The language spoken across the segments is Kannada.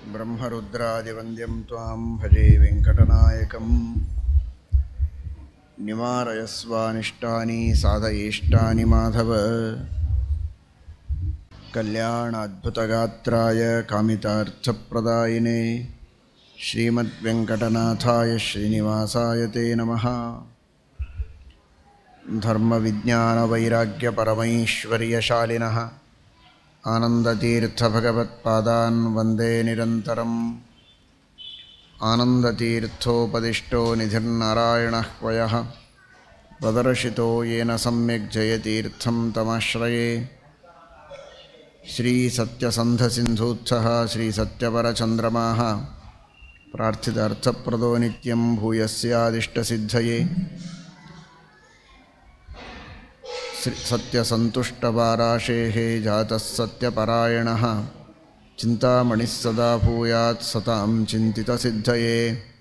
ब्रह्मरुद्रादिवन्द्यं त्वां भजे वेङ्कटनायकं निवारयस्वानिष्टानि साधयेष्टानि माधव कल्याणाद्भुतगात्राय कामितार्थप्रदायिने श्रीमद्वेङ्कटनाथाय श्रीनिवासाय ते नमः धर्मविज्ञानवैराग्यपरमैश्वर्यशालिनः आनन्दतीर्थभगवत्पादान् वन्दे निरन्तरम् आनन्दतीर्थोपदिष्टो निधिर्नारायणः क्वयः प्रदर्शितो येन सम्यक् जयतीर्थं तमाश्रये श्रीसत्यसन्धसिन्धूत्सः श्रीसत्यपरचन्द्रमाः प्रार्थितार्थप्रदो नित्यं भूयस्यादिष्टसिद्धये श्री सत्यसन्तुष्टपाराशेः जातः सत्यपरायणः चिन्तामणिः सदा भूयात् सतां चिन्तितसिद्धये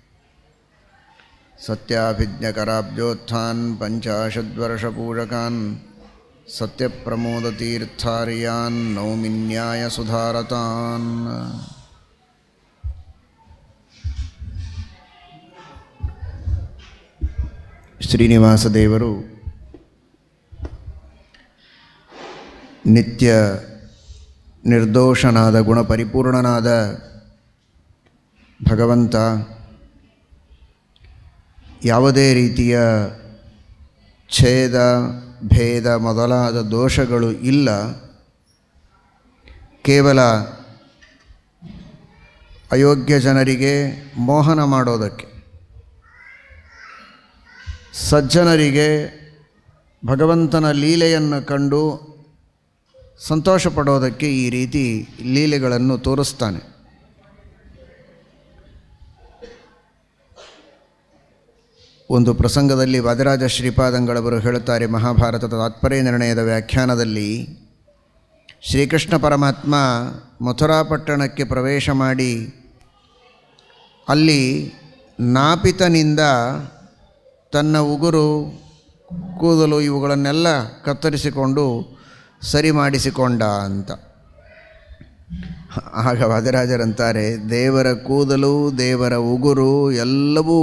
सत्याभिज्ञकराब्जोत्थान् पञ्चाशद्वर्षपूजकान् सत्यप्रमोदतीर्थार्यान् नौमिन्यायसुधारतान् ಶ್ರೀನಿವಾಸದೇವರು ನಿತ್ಯ ನಿರ್ದೋಷನಾದ ಗುಣಪರಿಪೂರ್ಣನಾದ ಭಗವಂತ ಯಾವುದೇ ರೀತಿಯ ಛೇದ ಭೇದ ಮೊದಲಾದ ದೋಷಗಳು ಇಲ್ಲ ಕೇವಲ ಅಯೋಗ್ಯ ಜನರಿಗೆ ಮೋಹನ ಮಾಡೋದಕ್ಕೆ ಸಜ್ಜನರಿಗೆ ಭಗವಂತನ ಲೀಲೆಯನ್ನು ಕಂಡು ಸಂತೋಷ ಪಡೋದಕ್ಕೆ ಈ ರೀತಿ ಲೀಲೆಗಳನ್ನು ತೋರಿಸ್ತಾನೆ ಒಂದು ಪ್ರಸಂಗದಲ್ಲಿ ವಾದರಾಜ ಶ್ರೀಪಾದಂಗಳವರು ಹೇಳುತ್ತಾರೆ ಮಹಾಭಾರತದ ತಾತ್ಪರ್ಯ ನಿರ್ಣಯದ ವ್ಯಾಖ್ಯಾನದಲ್ಲಿ ಶ್ರೀಕೃಷ್ಣ ಪರಮಾತ್ಮ ಮಥುರಾ ಪಟ್ಟಣಕ್ಕೆ ಪ್ರವೇಶ ಮಾಡಿ ಅಲ್ಲಿ ನಾಪಿತನಿಂದ ತನ್ನ ಉಗುರು ಕೂದಲು ಇವುಗಳನ್ನೆಲ್ಲ ಕತ್ತರಿಸಿಕೊಂಡು ಸರಿ ಮಾಡಿಸಿಕೊಂಡ ಅಂತ ಆಗ ವಾದರಾಜರಂತಾರೆ ದೇವರ ಕೂದಲು ದೇವರ ಉಗುರು ಎಲ್ಲವೂ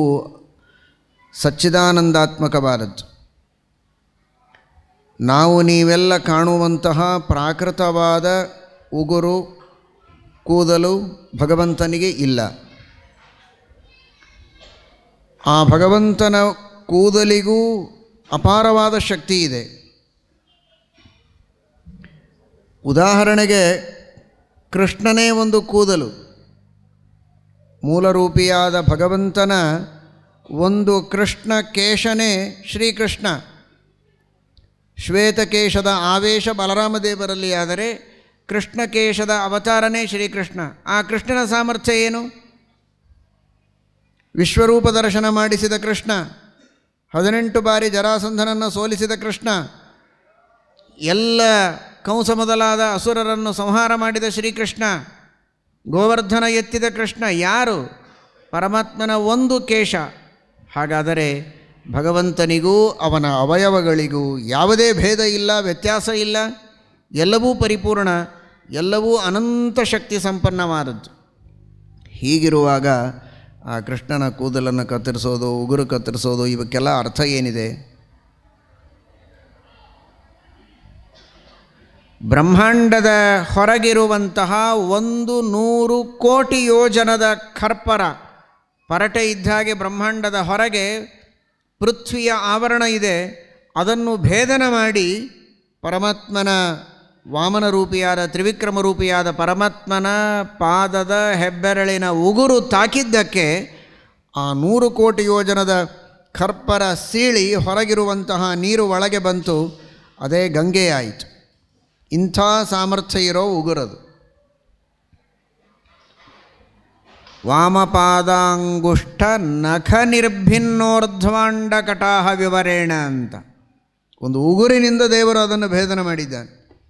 ಸಚ್ಚಿದಾನಂದಾತ್ಮಕವಾದದ್ದು ನಾವು ನೀವೆಲ್ಲ ಕಾಣುವಂತಹ ಪ್ರಾಕೃತವಾದ ಉಗುರು ಕೂದಲು ಭಗವಂತನಿಗೆ ಇಲ್ಲ ಆ ಭಗವಂತನ ಕೂದಲಿಗೂ ಅಪಾರವಾದ ಶಕ್ತಿ ಇದೆ ಉದಾಹರಣೆಗೆ ಕೃಷ್ಣನೇ ಒಂದು ಕೂದಲು ಮೂಲರೂಪಿಯಾದ ಭಗವಂತನ ಒಂದು ಕೃಷ್ಣ ಕೇಶನೇ ಶ್ರೀಕೃಷ್ಣ ಶ್ವೇತಕೇಶದ ಆವೇಶ ಬಲರಾಮದೇವರಲ್ಲಿ ಆದರೆ ಕೃಷ್ಣಕೇಶದ ಅವತಾರನೇ ಶ್ರೀಕೃಷ್ಣ ಆ ಕೃಷ್ಣನ ಸಾಮರ್ಥ್ಯ ಏನು ವಿಶ್ವರೂಪ ದರ್ಶನ ಮಾಡಿಸಿದ ಕೃಷ್ಣ ಹದಿನೆಂಟು ಬಾರಿ ಜರಾಸಂಧನನ್ನು ಸೋಲಿಸಿದ ಕೃಷ್ಣ ಎಲ್ಲ ಕಂಸ ಮೊದಲಾದ ಅಸುರರನ್ನು ಸಂಹಾರ ಮಾಡಿದ ಶ್ರೀಕೃಷ್ಣ ಗೋವರ್ಧನ ಎತ್ತಿದ ಕೃಷ್ಣ ಯಾರು ಪರಮಾತ್ಮನ ಒಂದು ಕೇಶ ಹಾಗಾದರೆ ಭಗವಂತನಿಗೂ ಅವನ ಅವಯವಗಳಿಗೂ ಯಾವುದೇ ಭೇದ ಇಲ್ಲ ವ್ಯತ್ಯಾಸ ಇಲ್ಲ ಎಲ್ಲವೂ ಪರಿಪೂರ್ಣ ಎಲ್ಲವೂ ಅನಂತ ಶಕ್ತಿ ಸಂಪನ್ನವಾದದ್ದು ಹೀಗಿರುವಾಗ ಆ ಕೃಷ್ಣನ ಕೂದಲನ್ನು ಕತ್ತರಿಸೋದು ಉಗುರು ಕತ್ತರಿಸೋದು ಇವಕ್ಕೆಲ್ಲ ಅರ್ಥ ಏನಿದೆ ಬ್ರಹ್ಮಾಂಡದ ಹೊರಗಿರುವಂತಹ ಒಂದು ನೂರು ಕೋಟಿ ಯೋಜನದ ಖರ್ಪರ ಪರಟೆ ಇದ್ದ ಹಾಗೆ ಬ್ರಹ್ಮಾಂಡದ ಹೊರಗೆ ಪೃಥ್ವಿಯ ಆವರಣ ಇದೆ ಅದನ್ನು ಭೇದನ ಮಾಡಿ ಪರಮಾತ್ಮನ ವಾಮನ ರೂಪಿಯಾದ ತ್ರಿವಿಕ್ರಮ ರೂಪಿಯಾದ ಪರಮಾತ್ಮನ ಪಾದದ ಹೆಬ್ಬೆರಳಿನ ಉಗುರು ತಾಕಿದ್ದಕ್ಕೆ ಆ ನೂರು ಕೋಟಿ ಯೋಜನದ ಖರ್ಪರ ಸೀಳಿ ಹೊರಗಿರುವಂತಹ ನೀರು ಒಳಗೆ ಬಂತು ಅದೇ ಗಂಗೆಯಾಯಿತು ಇಂಥ ಸಾಮರ್ಥ್ಯ ಇರೋ ಉಗುರದು ವಾಮಪಾದಾಂಗುಷ್ಠ ನಖ ನಿರ್ಭಿನ್ನೋರ್ಧ್ವಾಂಡ ಕಟಾಹ ವಿವರೇಣ ಅಂತ ಒಂದು ಉಗುರಿನಿಂದ ದೇವರು ಅದನ್ನು ಭೇದನ ಮಾಡಿದ್ದಾನೆ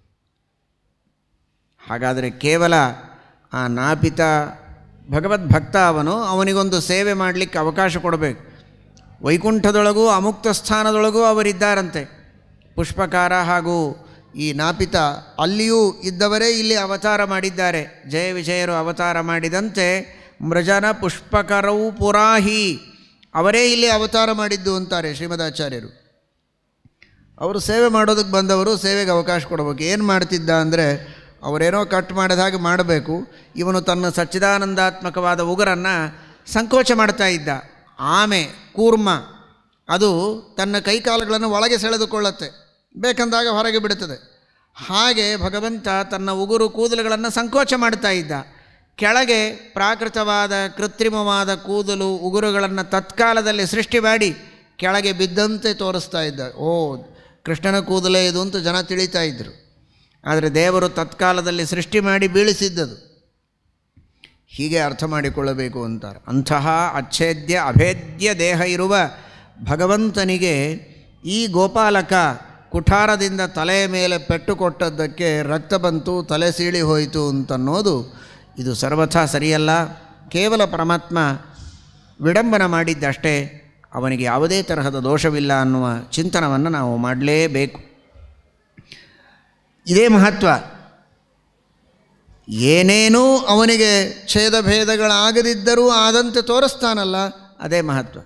ಹಾಗಾದರೆ ಕೇವಲ ಆ ನಾಪಿತ ಭಗವದ್ಭಕ್ತ ಅವನು ಅವನಿಗೊಂದು ಸೇವೆ ಮಾಡಲಿಕ್ಕೆ ಅವಕಾಶ ಕೊಡಬೇಕು ವೈಕುಂಠದೊಳಗೂ ಅಮುಕ್ತ ಸ್ಥಾನದೊಳಗೂ ಅವರಿದ್ದಾರಂತೆ ಪುಷ್ಪಕಾರ ಹಾಗೂ ಈ ನಾಪಿತ ಅಲ್ಲಿಯೂ ಇದ್ದವರೇ ಇಲ್ಲಿ ಅವತಾರ ಮಾಡಿದ್ದಾರೆ ಜಯ ವಿಜಯರು ಅವತಾರ ಮಾಡಿದಂತೆ ಮೃಜನ ಪುಷ್ಪಕರವು ಪುರಾಹಿ ಅವರೇ ಇಲ್ಲಿ ಅವತಾರ ಮಾಡಿದ್ದು ಅಂತಾರೆ ಶ್ರೀಮದಾಚಾರ್ಯರು ಅವರು ಸೇವೆ ಮಾಡೋದಕ್ಕೆ ಬಂದವರು ಸೇವೆಗೆ ಅವಕಾಶ ಕೊಡಬೇಕು ಏನು ಮಾಡ್ತಿದ್ದ ಅಂದರೆ ಅವರೇನೋ ಕಟ್ ಮಾಡಿದ ಹಾಗೆ ಮಾಡಬೇಕು ಇವನು ತನ್ನ ಸಚ್ಚಿದಾನಂದಾತ್ಮಕವಾದ ಉಗುರನ್ನು ಸಂಕೋಚ ಮಾಡ್ತಾ ಇದ್ದ ಆಮೆ ಕೂರ್ಮ ಅದು ತನ್ನ ಕೈಕಾಲುಗಳನ್ನು ಒಳಗೆ ಸೆಳೆದುಕೊಳ್ಳುತ್ತೆ ಬೇಕಂದಾಗ ಹೊರಗೆ ಬಿಡುತ್ತದೆ ಹಾಗೆ ಭಗವಂತ ತನ್ನ ಉಗುರು ಕೂದಲುಗಳನ್ನು ಸಂಕೋಚ ಮಾಡ್ತಾ ಇದ್ದ ಕೆಳಗೆ ಪ್ರಾಕೃತವಾದ ಕೃತ್ರಿಮವಾದ ಕೂದಲು ಉಗುರುಗಳನ್ನು ತತ್ಕಾಲದಲ್ಲಿ ಸೃಷ್ಟಿ ಮಾಡಿ ಕೆಳಗೆ ಬಿದ್ದಂತೆ ತೋರಿಸ್ತಾ ಇದ್ದ ಓ ಕೃಷ್ಣನ ಕೂದಲೇ ಇದು ಅಂತ ಜನ ತಿಳಿತಾ ಇದ್ದರು ಆದರೆ ದೇವರು ತತ್ಕಾಲದಲ್ಲಿ ಸೃಷ್ಟಿ ಮಾಡಿ ಬೀಳಿಸಿದ್ದದು ಹೀಗೆ ಅರ್ಥ ಮಾಡಿಕೊಳ್ಳಬೇಕು ಅಂತಾರೆ ಅಂತಹ ಅಚ್ಛೇದ್ಯ ಅಭೇದ್ಯ ದೇಹ ಇರುವ ಭಗವಂತನಿಗೆ ಈ ಗೋಪಾಲಕ ಕುಠಾರದಿಂದ ತಲೆಯ ಮೇಲೆ ಪೆಟ್ಟು ಕೊಟ್ಟದ್ದಕ್ಕೆ ರಕ್ತ ಬಂತು ತಲೆ ಸೀಳಿ ಹೋಯಿತು ಅಂತನ್ನೋದು ಇದು ಸರ್ವಥಾ ಸರಿಯಲ್ಲ ಕೇವಲ ಪರಮಾತ್ಮ ವಿಡಂಬನ ಮಾಡಿದ್ದಷ್ಟೇ ಅವನಿಗೆ ಯಾವುದೇ ತರಹದ ದೋಷವಿಲ್ಲ ಅನ್ನುವ ಚಿಂತನವನ್ನು ನಾವು ಮಾಡಲೇಬೇಕು ಇದೇ ಮಹತ್ವ ಏನೇನೂ ಅವನಿಗೆ ಛೇದಭೇದಗಳಾಗದಿದ್ದರೂ ಆದಂತೆ ತೋರಿಸ್ತಾನಲ್ಲ ಅದೇ ಮಹತ್ವ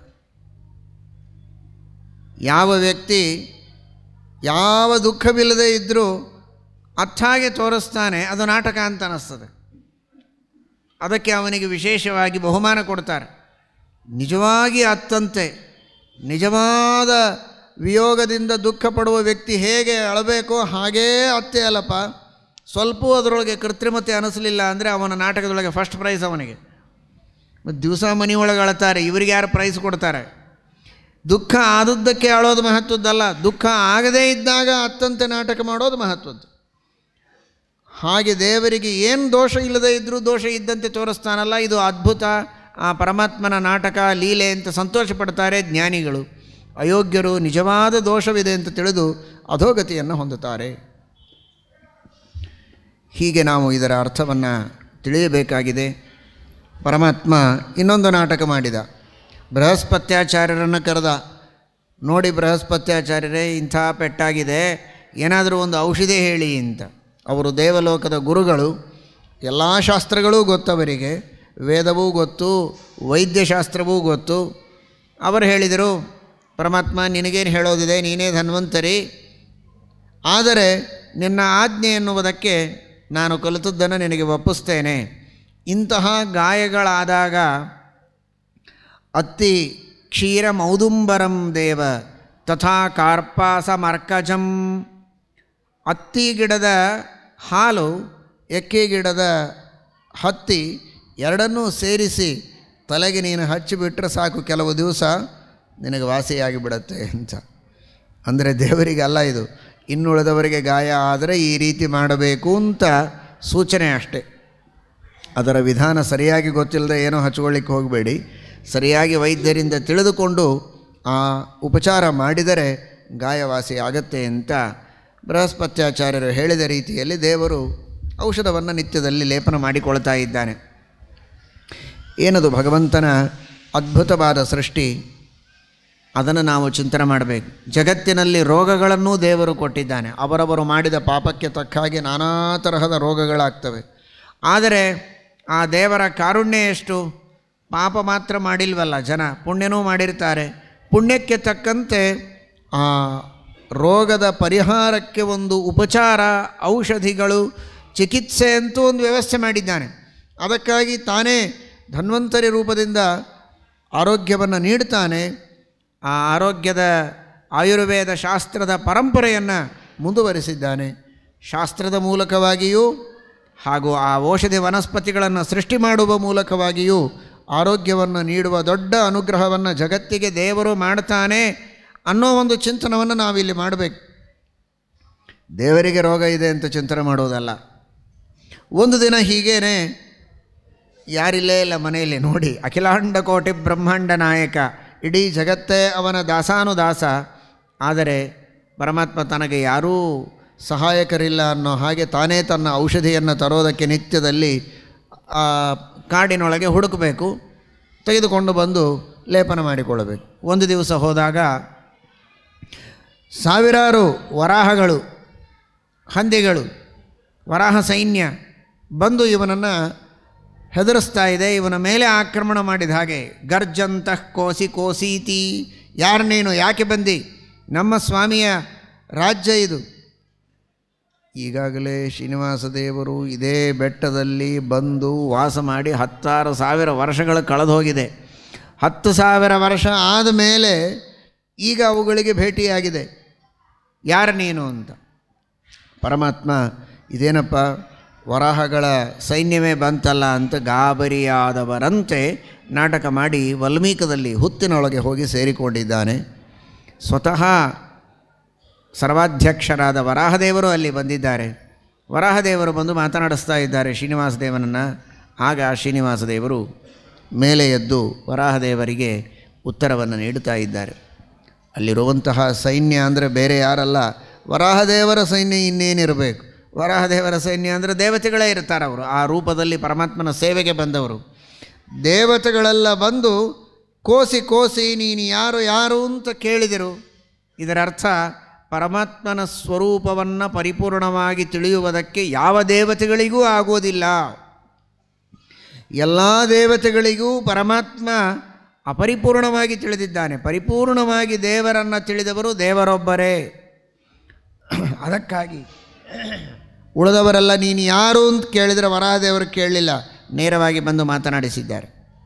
ಯಾವ ವ್ಯಕ್ತಿ ಯಾವ ದುಃಖವಿಲ್ಲದೆ ಇದ್ದರೂ ಅರ್ಥಾಗೆ ತೋರಿಸ್ತಾನೆ ಅದು ನಾಟಕ ಅಂತ ಅನ್ನಿಸ್ತದೆ ಅದಕ್ಕೆ ಅವನಿಗೆ ವಿಶೇಷವಾಗಿ ಬಹುಮಾನ ಕೊಡ್ತಾರೆ ನಿಜವಾಗಿ ಅತ್ತಂತೆ ನಿಜವಾದ ವಿಯೋಗದಿಂದ ದುಃಖ ಪಡುವ ವ್ಯಕ್ತಿ ಹೇಗೆ ಅಳಬೇಕೋ ಹಾಗೇ ಅತ್ತೆ ಅಲ್ಲಪ್ಪ ಸ್ವಲ್ಪ ಅದರೊಳಗೆ ಕೃತ್ರಿಮತೆ ಅನಿಸಲಿಲ್ಲ ಅಂದರೆ ಅವನ ನಾಟಕದೊಳಗೆ ಫಸ್ಟ್ ಪ್ರೈಸ್ ಅವನಿಗೆ ಮತ್ತು ದಿವಸ ಮನೆಯೊಳಗೆ ಅಳ್ತಾರೆ ಇವರಿಗೆ ಯಾರು ಪ್ರೈಸ್ ಕೊಡ್ತಾರೆ ದುಃಖ ಆದದ್ದಕ್ಕೆ ಅಳೋದು ಮಹತ್ವದ್ದಲ್ಲ ದುಃಖ ಆಗದೇ ಇದ್ದಾಗ ಅತ್ತಂತೆ ನಾಟಕ ಮಾಡೋದು ಮಹತ್ವದ್ದು ಹಾಗೆ ದೇವರಿಗೆ ಏನು ದೋಷ ಇಲ್ಲದೇ ಇದ್ದರೂ ದೋಷ ಇದ್ದಂತೆ ತೋರಿಸ್ತಾನಲ್ಲ ಇದು ಅದ್ಭುತ ಆ ಪರಮಾತ್ಮನ ನಾಟಕ ಲೀಲೆ ಅಂತ ಸಂತೋಷ ಪಡ್ತಾರೆ ಜ್ಞಾನಿಗಳು ಅಯೋಗ್ಯರು ನಿಜವಾದ ದೋಷವಿದೆ ಅಂತ ತಿಳಿದು ಅಧೋಗತಿಯನ್ನು ಹೊಂದುತ್ತಾರೆ ಹೀಗೆ ನಾವು ಇದರ ಅರ್ಥವನ್ನು ತಿಳಿಯಬೇಕಾಗಿದೆ ಪರಮಾತ್ಮ ಇನ್ನೊಂದು ನಾಟಕ ಮಾಡಿದ ಬೃಹಸ್ಪತ್ಯಾಚಾರ್ಯರನ್ನು ಕರೆದ ನೋಡಿ ಬೃಹಸ್ಪತ್ಯಾಚಾರ್ಯರೇ ಇಂಥ ಪೆಟ್ಟಾಗಿದೆ ಏನಾದರೂ ಒಂದು ಔಷಧಿ ಹೇಳಿ ಅಂತ ಅವರು ದೇವಲೋಕದ ಗುರುಗಳು ಎಲ್ಲ ಶಾಸ್ತ್ರಗಳೂ ಗೊತ್ತವರಿಗೆ ವೇದವೂ ಗೊತ್ತು ವೈದ್ಯಶಾಸ್ತ್ರವೂ ಗೊತ್ತು ಅವರು ಹೇಳಿದರು ಪರಮಾತ್ಮ ನಿನಗೇನು ಹೇಳೋದಿದೆ ನೀನೇ ಧನ್ವಂತರಿ ಆದರೆ ನಿನ್ನ ಆಜ್ಞೆ ಎನ್ನುವುದಕ್ಕೆ ನಾನು ಕಲಿತದ್ದನ್ನು ನಿನಗೆ ಒಪ್ಪಿಸ್ತೇನೆ ಇಂತಹ ಗಾಯಗಳಾದಾಗ ಅತ್ತಿ ಕ್ಷೀರ ಮೌದುಂಬರಂ ದೇವ ತಥಾ ಕಾರ್ಪಾಸಮರ್ಕಜಂ ಅತ್ತಿ ಗಿಡದ ಹಾಲು ಎಕ್ಕೆ ಗಿಡದ ಹತ್ತಿ ಎರಡನ್ನೂ ಸೇರಿಸಿ ತಲೆಗೆ ನೀನು ಹಚ್ಚಿಬಿಟ್ರೆ ಸಾಕು ಕೆಲವು ದಿವಸ ನಿನಗೆ ವಾಸಿಯಾಗಿ ಬಿಡುತ್ತೆ ಅಂತ ಅಂದರೆ ದೇವರಿಗೆ ಅಲ್ಲ ಇದು ಇನ್ನುಳಿದವರಿಗೆ ಗಾಯ ಆದರೆ ಈ ರೀತಿ ಮಾಡಬೇಕು ಅಂತ ಸೂಚನೆ ಅಷ್ಟೇ ಅದರ ವಿಧಾನ ಸರಿಯಾಗಿ ಗೊತ್ತಿಲ್ಲದೆ ಏನೋ ಹಚ್ಕೊಳ್ಳಿಕ್ಕೆ ಹೋಗಬೇಡಿ ಸರಿಯಾಗಿ ವೈದ್ಯರಿಂದ ತಿಳಿದುಕೊಂಡು ಆ ಉಪಚಾರ ಮಾಡಿದರೆ ಗಾಯವಾಸಿ ಆಗತ್ತೆ ಅಂತ ಬೃಹಸ್ಪತ್ಯಾಚಾರ್ಯರು ಹೇಳಿದ ರೀತಿಯಲ್ಲಿ ದೇವರು ಔಷಧವನ್ನು ನಿತ್ಯದಲ್ಲಿ ಲೇಪನ ಮಾಡಿಕೊಳ್ತಾ ಇದ್ದಾನೆ ಏನದು ಭಗವಂತನ ಅದ್ಭುತವಾದ ಸೃಷ್ಟಿ ಅದನ್ನು ನಾವು ಚಿಂತನೆ ಮಾಡಬೇಕು ಜಗತ್ತಿನಲ್ಲಿ ರೋಗಗಳನ್ನೂ ದೇವರು ಕೊಟ್ಟಿದ್ದಾನೆ ಅವರವರು ಮಾಡಿದ ಪಾಪಕ್ಕೆ ತಕ್ಕ ಹಾಗೆ ನಾನಾ ತರಹದ ರೋಗಗಳಾಗ್ತವೆ ಆದರೆ ಆ ದೇವರ ಕಾರುಣ್ಯ ಎಷ್ಟು ಪಾಪ ಮಾತ್ರ ಮಾಡಿಲ್ವಲ್ಲ ಜನ ಪುಣ್ಯನೂ ಮಾಡಿರ್ತಾರೆ ಪುಣ್ಯಕ್ಕೆ ತಕ್ಕಂತೆ ಆ ರೋಗದ ಪರಿಹಾರಕ್ಕೆ ಒಂದು ಉಪಚಾರ ಔಷಧಿಗಳು ಚಿಕಿತ್ಸೆ ಅಂತೂ ಒಂದು ವ್ಯವಸ್ಥೆ ಮಾಡಿದ್ದಾನೆ ಅದಕ್ಕಾಗಿ ತಾನೇ ಧನ್ವಂತರಿ ರೂಪದಿಂದ ಆರೋಗ್ಯವನ್ನು ನೀಡ್ತಾನೆ ಆ ಆರೋಗ್ಯದ ಆಯುರ್ವೇದ ಶಾಸ್ತ್ರದ ಪರಂಪರೆಯನ್ನು ಮುಂದುವರಿಸಿದ್ದಾನೆ ಶಾಸ್ತ್ರದ ಮೂಲಕವಾಗಿಯೂ ಹಾಗೂ ಆ ಔಷಧಿ ವನಸ್ಪತಿಗಳನ್ನು ಸೃಷ್ಟಿ ಮಾಡುವ ಮೂಲಕವಾಗಿಯೂ ಆರೋಗ್ಯವನ್ನು ನೀಡುವ ದೊಡ್ಡ ಅನುಗ್ರಹವನ್ನು ಜಗತ್ತಿಗೆ ದೇವರು ಮಾಡ್ತಾನೆ ಅನ್ನೋ ಒಂದು ಚಿಂತನವನ್ನು ನಾವಿಲ್ಲಿ ಮಾಡಬೇಕು ದೇವರಿಗೆ ರೋಗ ಇದೆ ಅಂತ ಚಿಂತನೆ ಮಾಡುವುದಲ್ಲ ಒಂದು ದಿನ ಹೀಗೇನೆ ಯಾರಿಲ್ಲೇ ಇಲ್ಲ ಮನೆಯಲ್ಲಿ ನೋಡಿ ಅಖಿಲಾಂಡ ಕೋಟಿ ಬ್ರಹ್ಮಾಂಡ ನಾಯಕ ಇಡೀ ಜಗತ್ತೇ ಅವನ ದಾಸಾನುದಾಸ ಆದರೆ ಪರಮಾತ್ಮ ತನಗೆ ಯಾರೂ ಸಹಾಯಕರಿಲ್ಲ ಅನ್ನೋ ಹಾಗೆ ತಾನೇ ತನ್ನ ಔಷಧಿಯನ್ನು ತರೋದಕ್ಕೆ ನಿತ್ಯದಲ್ಲಿ ಆ ಕಾಡಿನೊಳಗೆ ಹುಡುಕಬೇಕು ತೆಗೆದುಕೊಂಡು ಬಂದು ಲೇಪನ ಮಾಡಿಕೊಳ್ಳಬೇಕು ಒಂದು ದಿವಸ ಹೋದಾಗ ಸಾವಿರಾರು ವರಾಹಗಳು ಹಂದಿಗಳು ವರಾಹ ಸೈನ್ಯ ಬಂದು ಇವನನ್ನು ಹೆದರಿಸ್ತಾ ಇದೆ ಇವನ ಮೇಲೆ ಆಕ್ರಮಣ ಮಾಡಿದ ಹಾಗೆ ಗರ್ಜಂತಃ ಕೋಸಿ ಕೋಸೀತಿ ಯಾರು ನೀನು ಯಾಕೆ ಬಂದಿ ನಮ್ಮ ಸ್ವಾಮಿಯ ರಾಜ್ಯ ಇದು ಈಗಾಗಲೇ ಶ್ರೀನಿವಾಸ ದೇವರು ಇದೇ ಬೆಟ್ಟದಲ್ಲಿ ಬಂದು ವಾಸ ಮಾಡಿ ಹತ್ತಾರು ಸಾವಿರ ವರ್ಷಗಳು ಕಳೆದು ಹೋಗಿದೆ ಹತ್ತು ಸಾವಿರ ವರ್ಷ ಆದಮೇಲೆ ಈಗ ಅವುಗಳಿಗೆ ಭೇಟಿಯಾಗಿದೆ ಯಾರು ನೀನು ಅಂತ ಪರಮಾತ್ಮ ಇದೇನಪ್ಪ ವರಾಹಗಳ ಸೈನ್ಯವೇ ಬಂತಲ್ಲ ಅಂತ ಗಾಬರಿಯಾದವರಂತೆ ನಾಟಕ ಮಾಡಿ ವಲ್ಮೀಕದಲ್ಲಿ ಹುತ್ತಿನೊಳಗೆ ಹೋಗಿ ಸೇರಿಕೊಂಡಿದ್ದಾನೆ ಸ್ವತಃ ಸರ್ವಾಧ್ಯಕ್ಷರಾದ ವರಾಹದೇವರು ಅಲ್ಲಿ ಬಂದಿದ್ದಾರೆ ವರಾಹದೇವರು ಬಂದು ಮಾತನಾಡಿಸ್ತಾ ಇದ್ದಾರೆ ಶ್ರೀನಿವಾಸ ದೇವನನ್ನು ಆಗ ಶ್ರೀನಿವಾಸ ದೇವರು ಮೇಲೆ ಎದ್ದು ವರಾಹದೇವರಿಗೆ ಉತ್ತರವನ್ನು ನೀಡುತ್ತಾ ಇದ್ದಾರೆ ಅಲ್ಲಿರುವಂತಹ ಸೈನ್ಯ ಅಂದರೆ ಬೇರೆ ಯಾರಲ್ಲ ವರಾಹದೇವರ ಸೈನ್ಯ ಇನ್ನೇನಿರಬೇಕು ವರಾಹದೇವರ ಸೈನ್ಯ ಅಂದರೆ ದೇವತೆಗಳೇ ಇರ್ತಾರೆ ಅವರು ಆ ರೂಪದಲ್ಲಿ ಪರಮಾತ್ಮನ ಸೇವೆಗೆ ಬಂದವರು ದೇವತೆಗಳೆಲ್ಲ ಬಂದು ಕೋಸಿ ಕೋಸಿ ನೀನು ಯಾರು ಯಾರು ಅಂತ ಕೇಳಿದರು ಇದರ ಅರ್ಥ ಪರಮಾತ್ಮನ ಸ್ವರೂಪವನ್ನು ಪರಿಪೂರ್ಣವಾಗಿ ತಿಳಿಯುವುದಕ್ಕೆ ಯಾವ ದೇವತೆಗಳಿಗೂ ಆಗೋದಿಲ್ಲ ಎಲ್ಲ ದೇವತೆಗಳಿಗೂ ಪರಮಾತ್ಮ ಅಪರಿಪೂರ್ಣವಾಗಿ ತಿಳಿದಿದ್ದಾನೆ ಪರಿಪೂರ್ಣವಾಗಿ ದೇವರನ್ನು ತಿಳಿದವರು ದೇವರೊಬ್ಬರೇ ಅದಕ್ಕಾಗಿ ಉಳಿದವರೆಲ್ಲ ನೀನು ಯಾರು ಅಂತ ಕೇಳಿದರೆ ವರಾಹದೇವರು ಕೇಳಲಿಲ್ಲ ನೇರವಾಗಿ ಬಂದು ಮಾತನಾಡಿಸಿದ್ದಾರೆ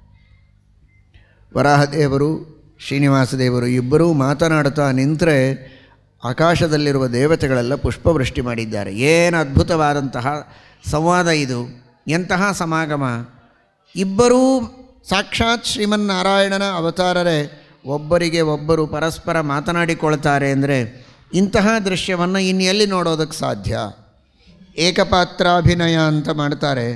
ವರಾಹದೇವರು ಶ್ರೀನಿವಾಸ ದೇವರು ಇಬ್ಬರೂ ಮಾತನಾಡುತ್ತಾ ನಿಂತರೆ ಆಕಾಶದಲ್ಲಿರುವ ದೇವತೆಗಳೆಲ್ಲ ಪುಷ್ಪವೃಷ್ಟಿ ಮಾಡಿದ್ದಾರೆ ಏನು ಅದ್ಭುತವಾದಂತಹ ಸಂವಾದ ಇದು ಎಂತಹ ಸಮಾಗಮ ಇಬ್ಬರೂ ಸಾಕ್ಷಾತ್ ಶ್ರೀಮನ್ನಾರಾಯಣನ ಅವತಾರರೇ ಒಬ್ಬರಿಗೆ ಒಬ್ಬರು ಪರಸ್ಪರ ಮಾತನಾಡಿಕೊಳ್ತಾರೆ ಅಂದರೆ ಇಂತಹ ದೃಶ್ಯವನ್ನು ಇನ್ನೆಲ್ಲಿ ನೋಡೋದಕ್ಕೆ ಸಾಧ್ಯ ಏಕಪಾತ್ರಾಭಿನಯ ಅಂತ ಮಾಡ್ತಾರೆ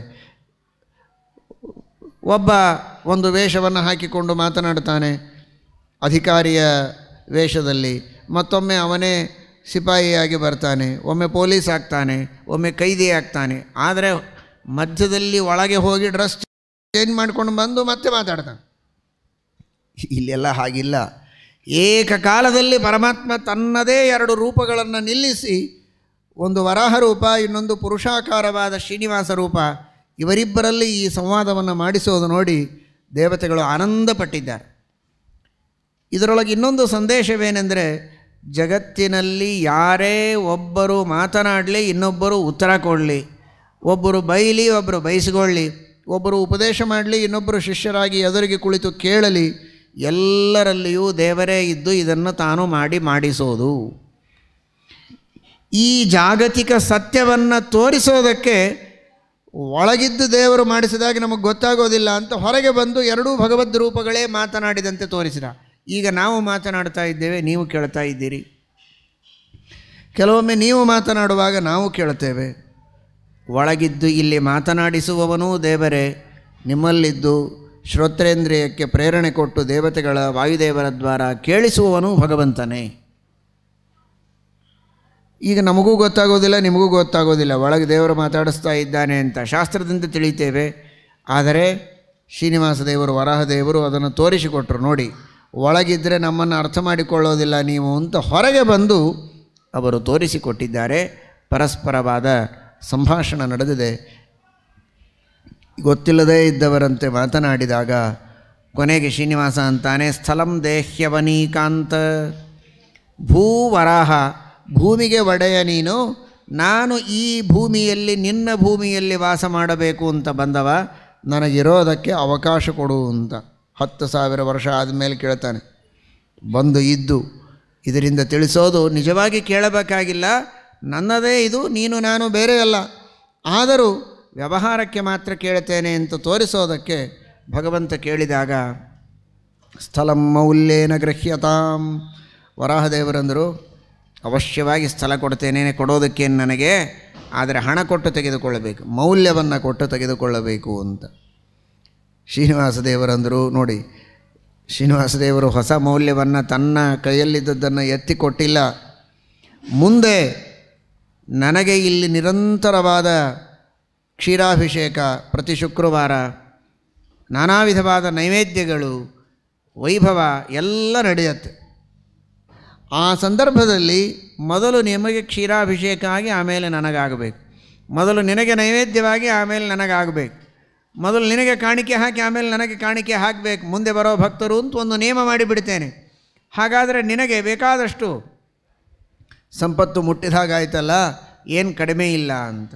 ಒಬ್ಬ ಒಂದು ವೇಷವನ್ನು ಹಾಕಿಕೊಂಡು ಮಾತನಾಡ್ತಾನೆ ಅಧಿಕಾರಿಯ ವೇಷದಲ್ಲಿ ಮತ್ತೊಮ್ಮೆ ಅವನೇ ಸಿಪಾಯಿಯಾಗಿ ಬರ್ತಾನೆ ಒಮ್ಮೆ ಪೊಲೀಸ್ ಆಗ್ತಾನೆ ಒಮ್ಮೆ ಕೈದಿ ಆಗ್ತಾನೆ ಆದರೆ ಮಧ್ಯದಲ್ಲಿ ಒಳಗೆ ಹೋಗಿ ಡ್ರೆಸ್ ಚೇಂಜ್ ಮಾಡ್ಕೊಂಡು ಬಂದು ಮತ್ತೆ ಮಾತಾಡ್ತಾನೆ ಇಲ್ಲೆಲ್ಲ ಹಾಗಿಲ್ಲ ಏಕಕಾಲದಲ್ಲಿ ಪರಮಾತ್ಮ ತನ್ನದೇ ಎರಡು ರೂಪಗಳನ್ನು ನಿಲ್ಲಿಸಿ ಒಂದು ವರಾಹ ರೂಪ ಇನ್ನೊಂದು ಪುರುಷಾಕಾರವಾದ ಶ್ರೀನಿವಾಸ ರೂಪ ಇವರಿಬ್ಬರಲ್ಲಿ ಈ ಸಂವಾದವನ್ನು ಮಾಡಿಸೋದು ನೋಡಿ ದೇವತೆಗಳು ಆನಂದಪಟ್ಟಿದ್ದಾರೆ ಇದರೊಳಗೆ ಇನ್ನೊಂದು ಸಂದೇಶವೇನೆಂದರೆ ಜಗತ್ತಿನಲ್ಲಿ ಯಾರೇ ಒಬ್ಬರು ಮಾತನಾಡಲಿ ಇನ್ನೊಬ್ಬರು ಉತ್ತರ ಕೊಡಲಿ ಒಬ್ಬರು ಬೈಲಿ ಒಬ್ಬರು ಬಯಸಿಕೊಳ್ಳಿ ಒಬ್ಬರು ಉಪದೇಶ ಮಾಡಲಿ ಇನ್ನೊಬ್ಬರು ಶಿಷ್ಯರಾಗಿ ಎದುರಿಗೆ ಕುಳಿತು ಕೇಳಲಿ ಎಲ್ಲರಲ್ಲಿಯೂ ದೇವರೇ ಇದ್ದು ಇದನ್ನು ತಾನು ಮಾಡಿ ಮಾಡಿಸೋದು ಈ ಜಾಗತಿಕ ಸತ್ಯವನ್ನು ತೋರಿಸೋದಕ್ಕೆ ಒಳಗಿದ್ದು ದೇವರು ಮಾಡಿಸಿದಾಗ ನಮಗೆ ಗೊತ್ತಾಗೋದಿಲ್ಲ ಅಂತ ಹೊರಗೆ ಬಂದು ಎರಡೂ ಭಗವದ್ ರೂಪಗಳೇ ಮಾತನಾಡಿದಂತೆ ತೋರಿಸಿದ ಈಗ ನಾವು ಮಾತನಾಡ್ತಾ ಇದ್ದೇವೆ ನೀವು ಕೇಳ್ತಾ ಇದ್ದೀರಿ ಕೆಲವೊಮ್ಮೆ ನೀವು ಮಾತನಾಡುವಾಗ ನಾವು ಕೇಳ್ತೇವೆ ಒಳಗಿದ್ದು ಇಲ್ಲಿ ಮಾತನಾಡಿಸುವವನೂ ದೇವರೇ ನಿಮ್ಮಲ್ಲಿದ್ದು ಶ್ರೋತ್ರೇಂದ್ರಿಯಕ್ಕೆ ಪ್ರೇರಣೆ ಕೊಟ್ಟು ದೇವತೆಗಳ ವಾಯುದೇವರ ದ್ವಾರ ಕೇಳಿಸುವವನೂ ಭಗವಂತನೇ ಈಗ ನಮಗೂ ಗೊತ್ತಾಗೋದಿಲ್ಲ ನಿಮಗೂ ಗೊತ್ತಾಗೋದಿಲ್ಲ ಒಳಗೆ ದೇವರು ಮಾತಾಡಿಸ್ತಾ ಇದ್ದಾನೆ ಅಂತ ಶಾಸ್ತ್ರದಿಂದ ತಿಳಿತೇವೆ ಆದರೆ ಶ್ರೀನಿವಾಸ ದೇವರು ವರಾಹ ದೇವರು ಅದನ್ನು ತೋರಿಸಿಕೊಟ್ರು ನೋಡಿ ಒಳಗಿದ್ದರೆ ನಮ್ಮನ್ನು ಅರ್ಥ ಮಾಡಿಕೊಳ್ಳೋದಿಲ್ಲ ನೀವು ಅಂತ ಹೊರಗೆ ಬಂದು ಅವರು ತೋರಿಸಿಕೊಟ್ಟಿದ್ದಾರೆ ಪರಸ್ಪರವಾದ ಸಂಭಾಷಣ ನಡೆದಿದೆ ಗೊತ್ತಿಲ್ಲದೇ ಇದ್ದವರಂತೆ ಮಾತನಾಡಿದಾಗ ಕೊನೆಗೆ ಶ್ರೀನಿವಾಸ ಅಂತಾನೆ ಸ್ಥಳಂ ದೇಹ್ಯವನೀಕಾಂತ ಭೂವರಾಹ ಭೂಮಿಗೆ ಒಡೆಯ ನೀನು ನಾನು ಈ ಭೂಮಿಯಲ್ಲಿ ನಿನ್ನ ಭೂಮಿಯಲ್ಲಿ ವಾಸ ಮಾಡಬೇಕು ಅಂತ ಬಂದವ ನನಗಿರೋದಕ್ಕೆ ಅವಕಾಶ ಕೊಡು ಅಂತ ಹತ್ತು ಸಾವಿರ ವರ್ಷ ಆದಮೇಲೆ ಕೇಳ್ತಾನೆ ಬಂದು ಇದ್ದು ಇದರಿಂದ ತಿಳಿಸೋದು ನಿಜವಾಗಿ ಕೇಳಬೇಕಾಗಿಲ್ಲ ನನ್ನದೇ ಇದು ನೀನು ನಾನು ಬೇರೆ ಅಲ್ಲ ಆದರೂ ವ್ಯವಹಾರಕ್ಕೆ ಮಾತ್ರ ಕೇಳ್ತೇನೆ ಅಂತ ತೋರಿಸೋದಕ್ಕೆ ಭಗವಂತ ಕೇಳಿದಾಗ ಸ್ಥಳಂ ಮೌಲ್ಯೇನ ಗೃಹ್ಯತಾಂ ವರಾಹದೇವರಂದರು ಅವಶ್ಯವಾಗಿ ಸ್ಥಳ ಕೊಡ್ತೇನೆ ಕೊಡೋದಕ್ಕೆ ನನಗೆ ಆದರೆ ಹಣ ಕೊಟ್ಟು ತೆಗೆದುಕೊಳ್ಳಬೇಕು ಮೌಲ್ಯವನ್ನು ಕೊಟ್ಟು ತೆಗೆದುಕೊಳ್ಳಬೇಕು ಅಂತ ಶ್ರೀನಿವಾಸ ದೇವರಂದರು ನೋಡಿ ಶ್ರೀನಿವಾಸ ದೇವರು ಹೊಸ ಮೌಲ್ಯವನ್ನು ತನ್ನ ಕೈಯಲ್ಲಿದ್ದದ್ದನ್ನು ಎತ್ತಿ ಕೊಟ್ಟಿಲ್ಲ ಮುಂದೆ ನನಗೆ ಇಲ್ಲಿ ನಿರಂತರವಾದ ಕ್ಷೀರಾಭಿಷೇಕ ಪ್ರತಿ ಶುಕ್ರವಾರ ನಾನಾ ವಿಧವಾದ ನೈವೇದ್ಯಗಳು ವೈಭವ ಎಲ್ಲ ನಡೆಯುತ್ತೆ ಆ ಸಂದರ್ಭದಲ್ಲಿ ಮೊದಲು ನಿಮಗೆ ಕ್ಷೀರಾಭಿಷೇಕ ಆಗಿ ಆಮೇಲೆ ನನಗಾಗಬೇಕು ಮೊದಲು ನಿನಗೆ ನೈವೇದ್ಯವಾಗಿ ಆಮೇಲೆ ನನಗಾಗಬೇಕು ಮೊದಲು ನಿನಗೆ ಕಾಣಿಕೆ ಹಾಕಿ ಆಮೇಲೆ ನನಗೆ ಕಾಣಿಕೆ ಹಾಕಬೇಕು ಮುಂದೆ ಬರೋ ಭಕ್ತರು ಅಂತ ಒಂದು ನಿಯಮ ಮಾಡಿಬಿಡ್ತೇನೆ ಹಾಗಾದರೆ ನಿನಗೆ ಬೇಕಾದಷ್ಟು ಸಂಪತ್ತು ಮುಟ್ಟಿದ ಹಾಗಾಯ್ತಲ್ಲ ಏನು ಕಡಿಮೆ ಇಲ್ಲ ಅಂತ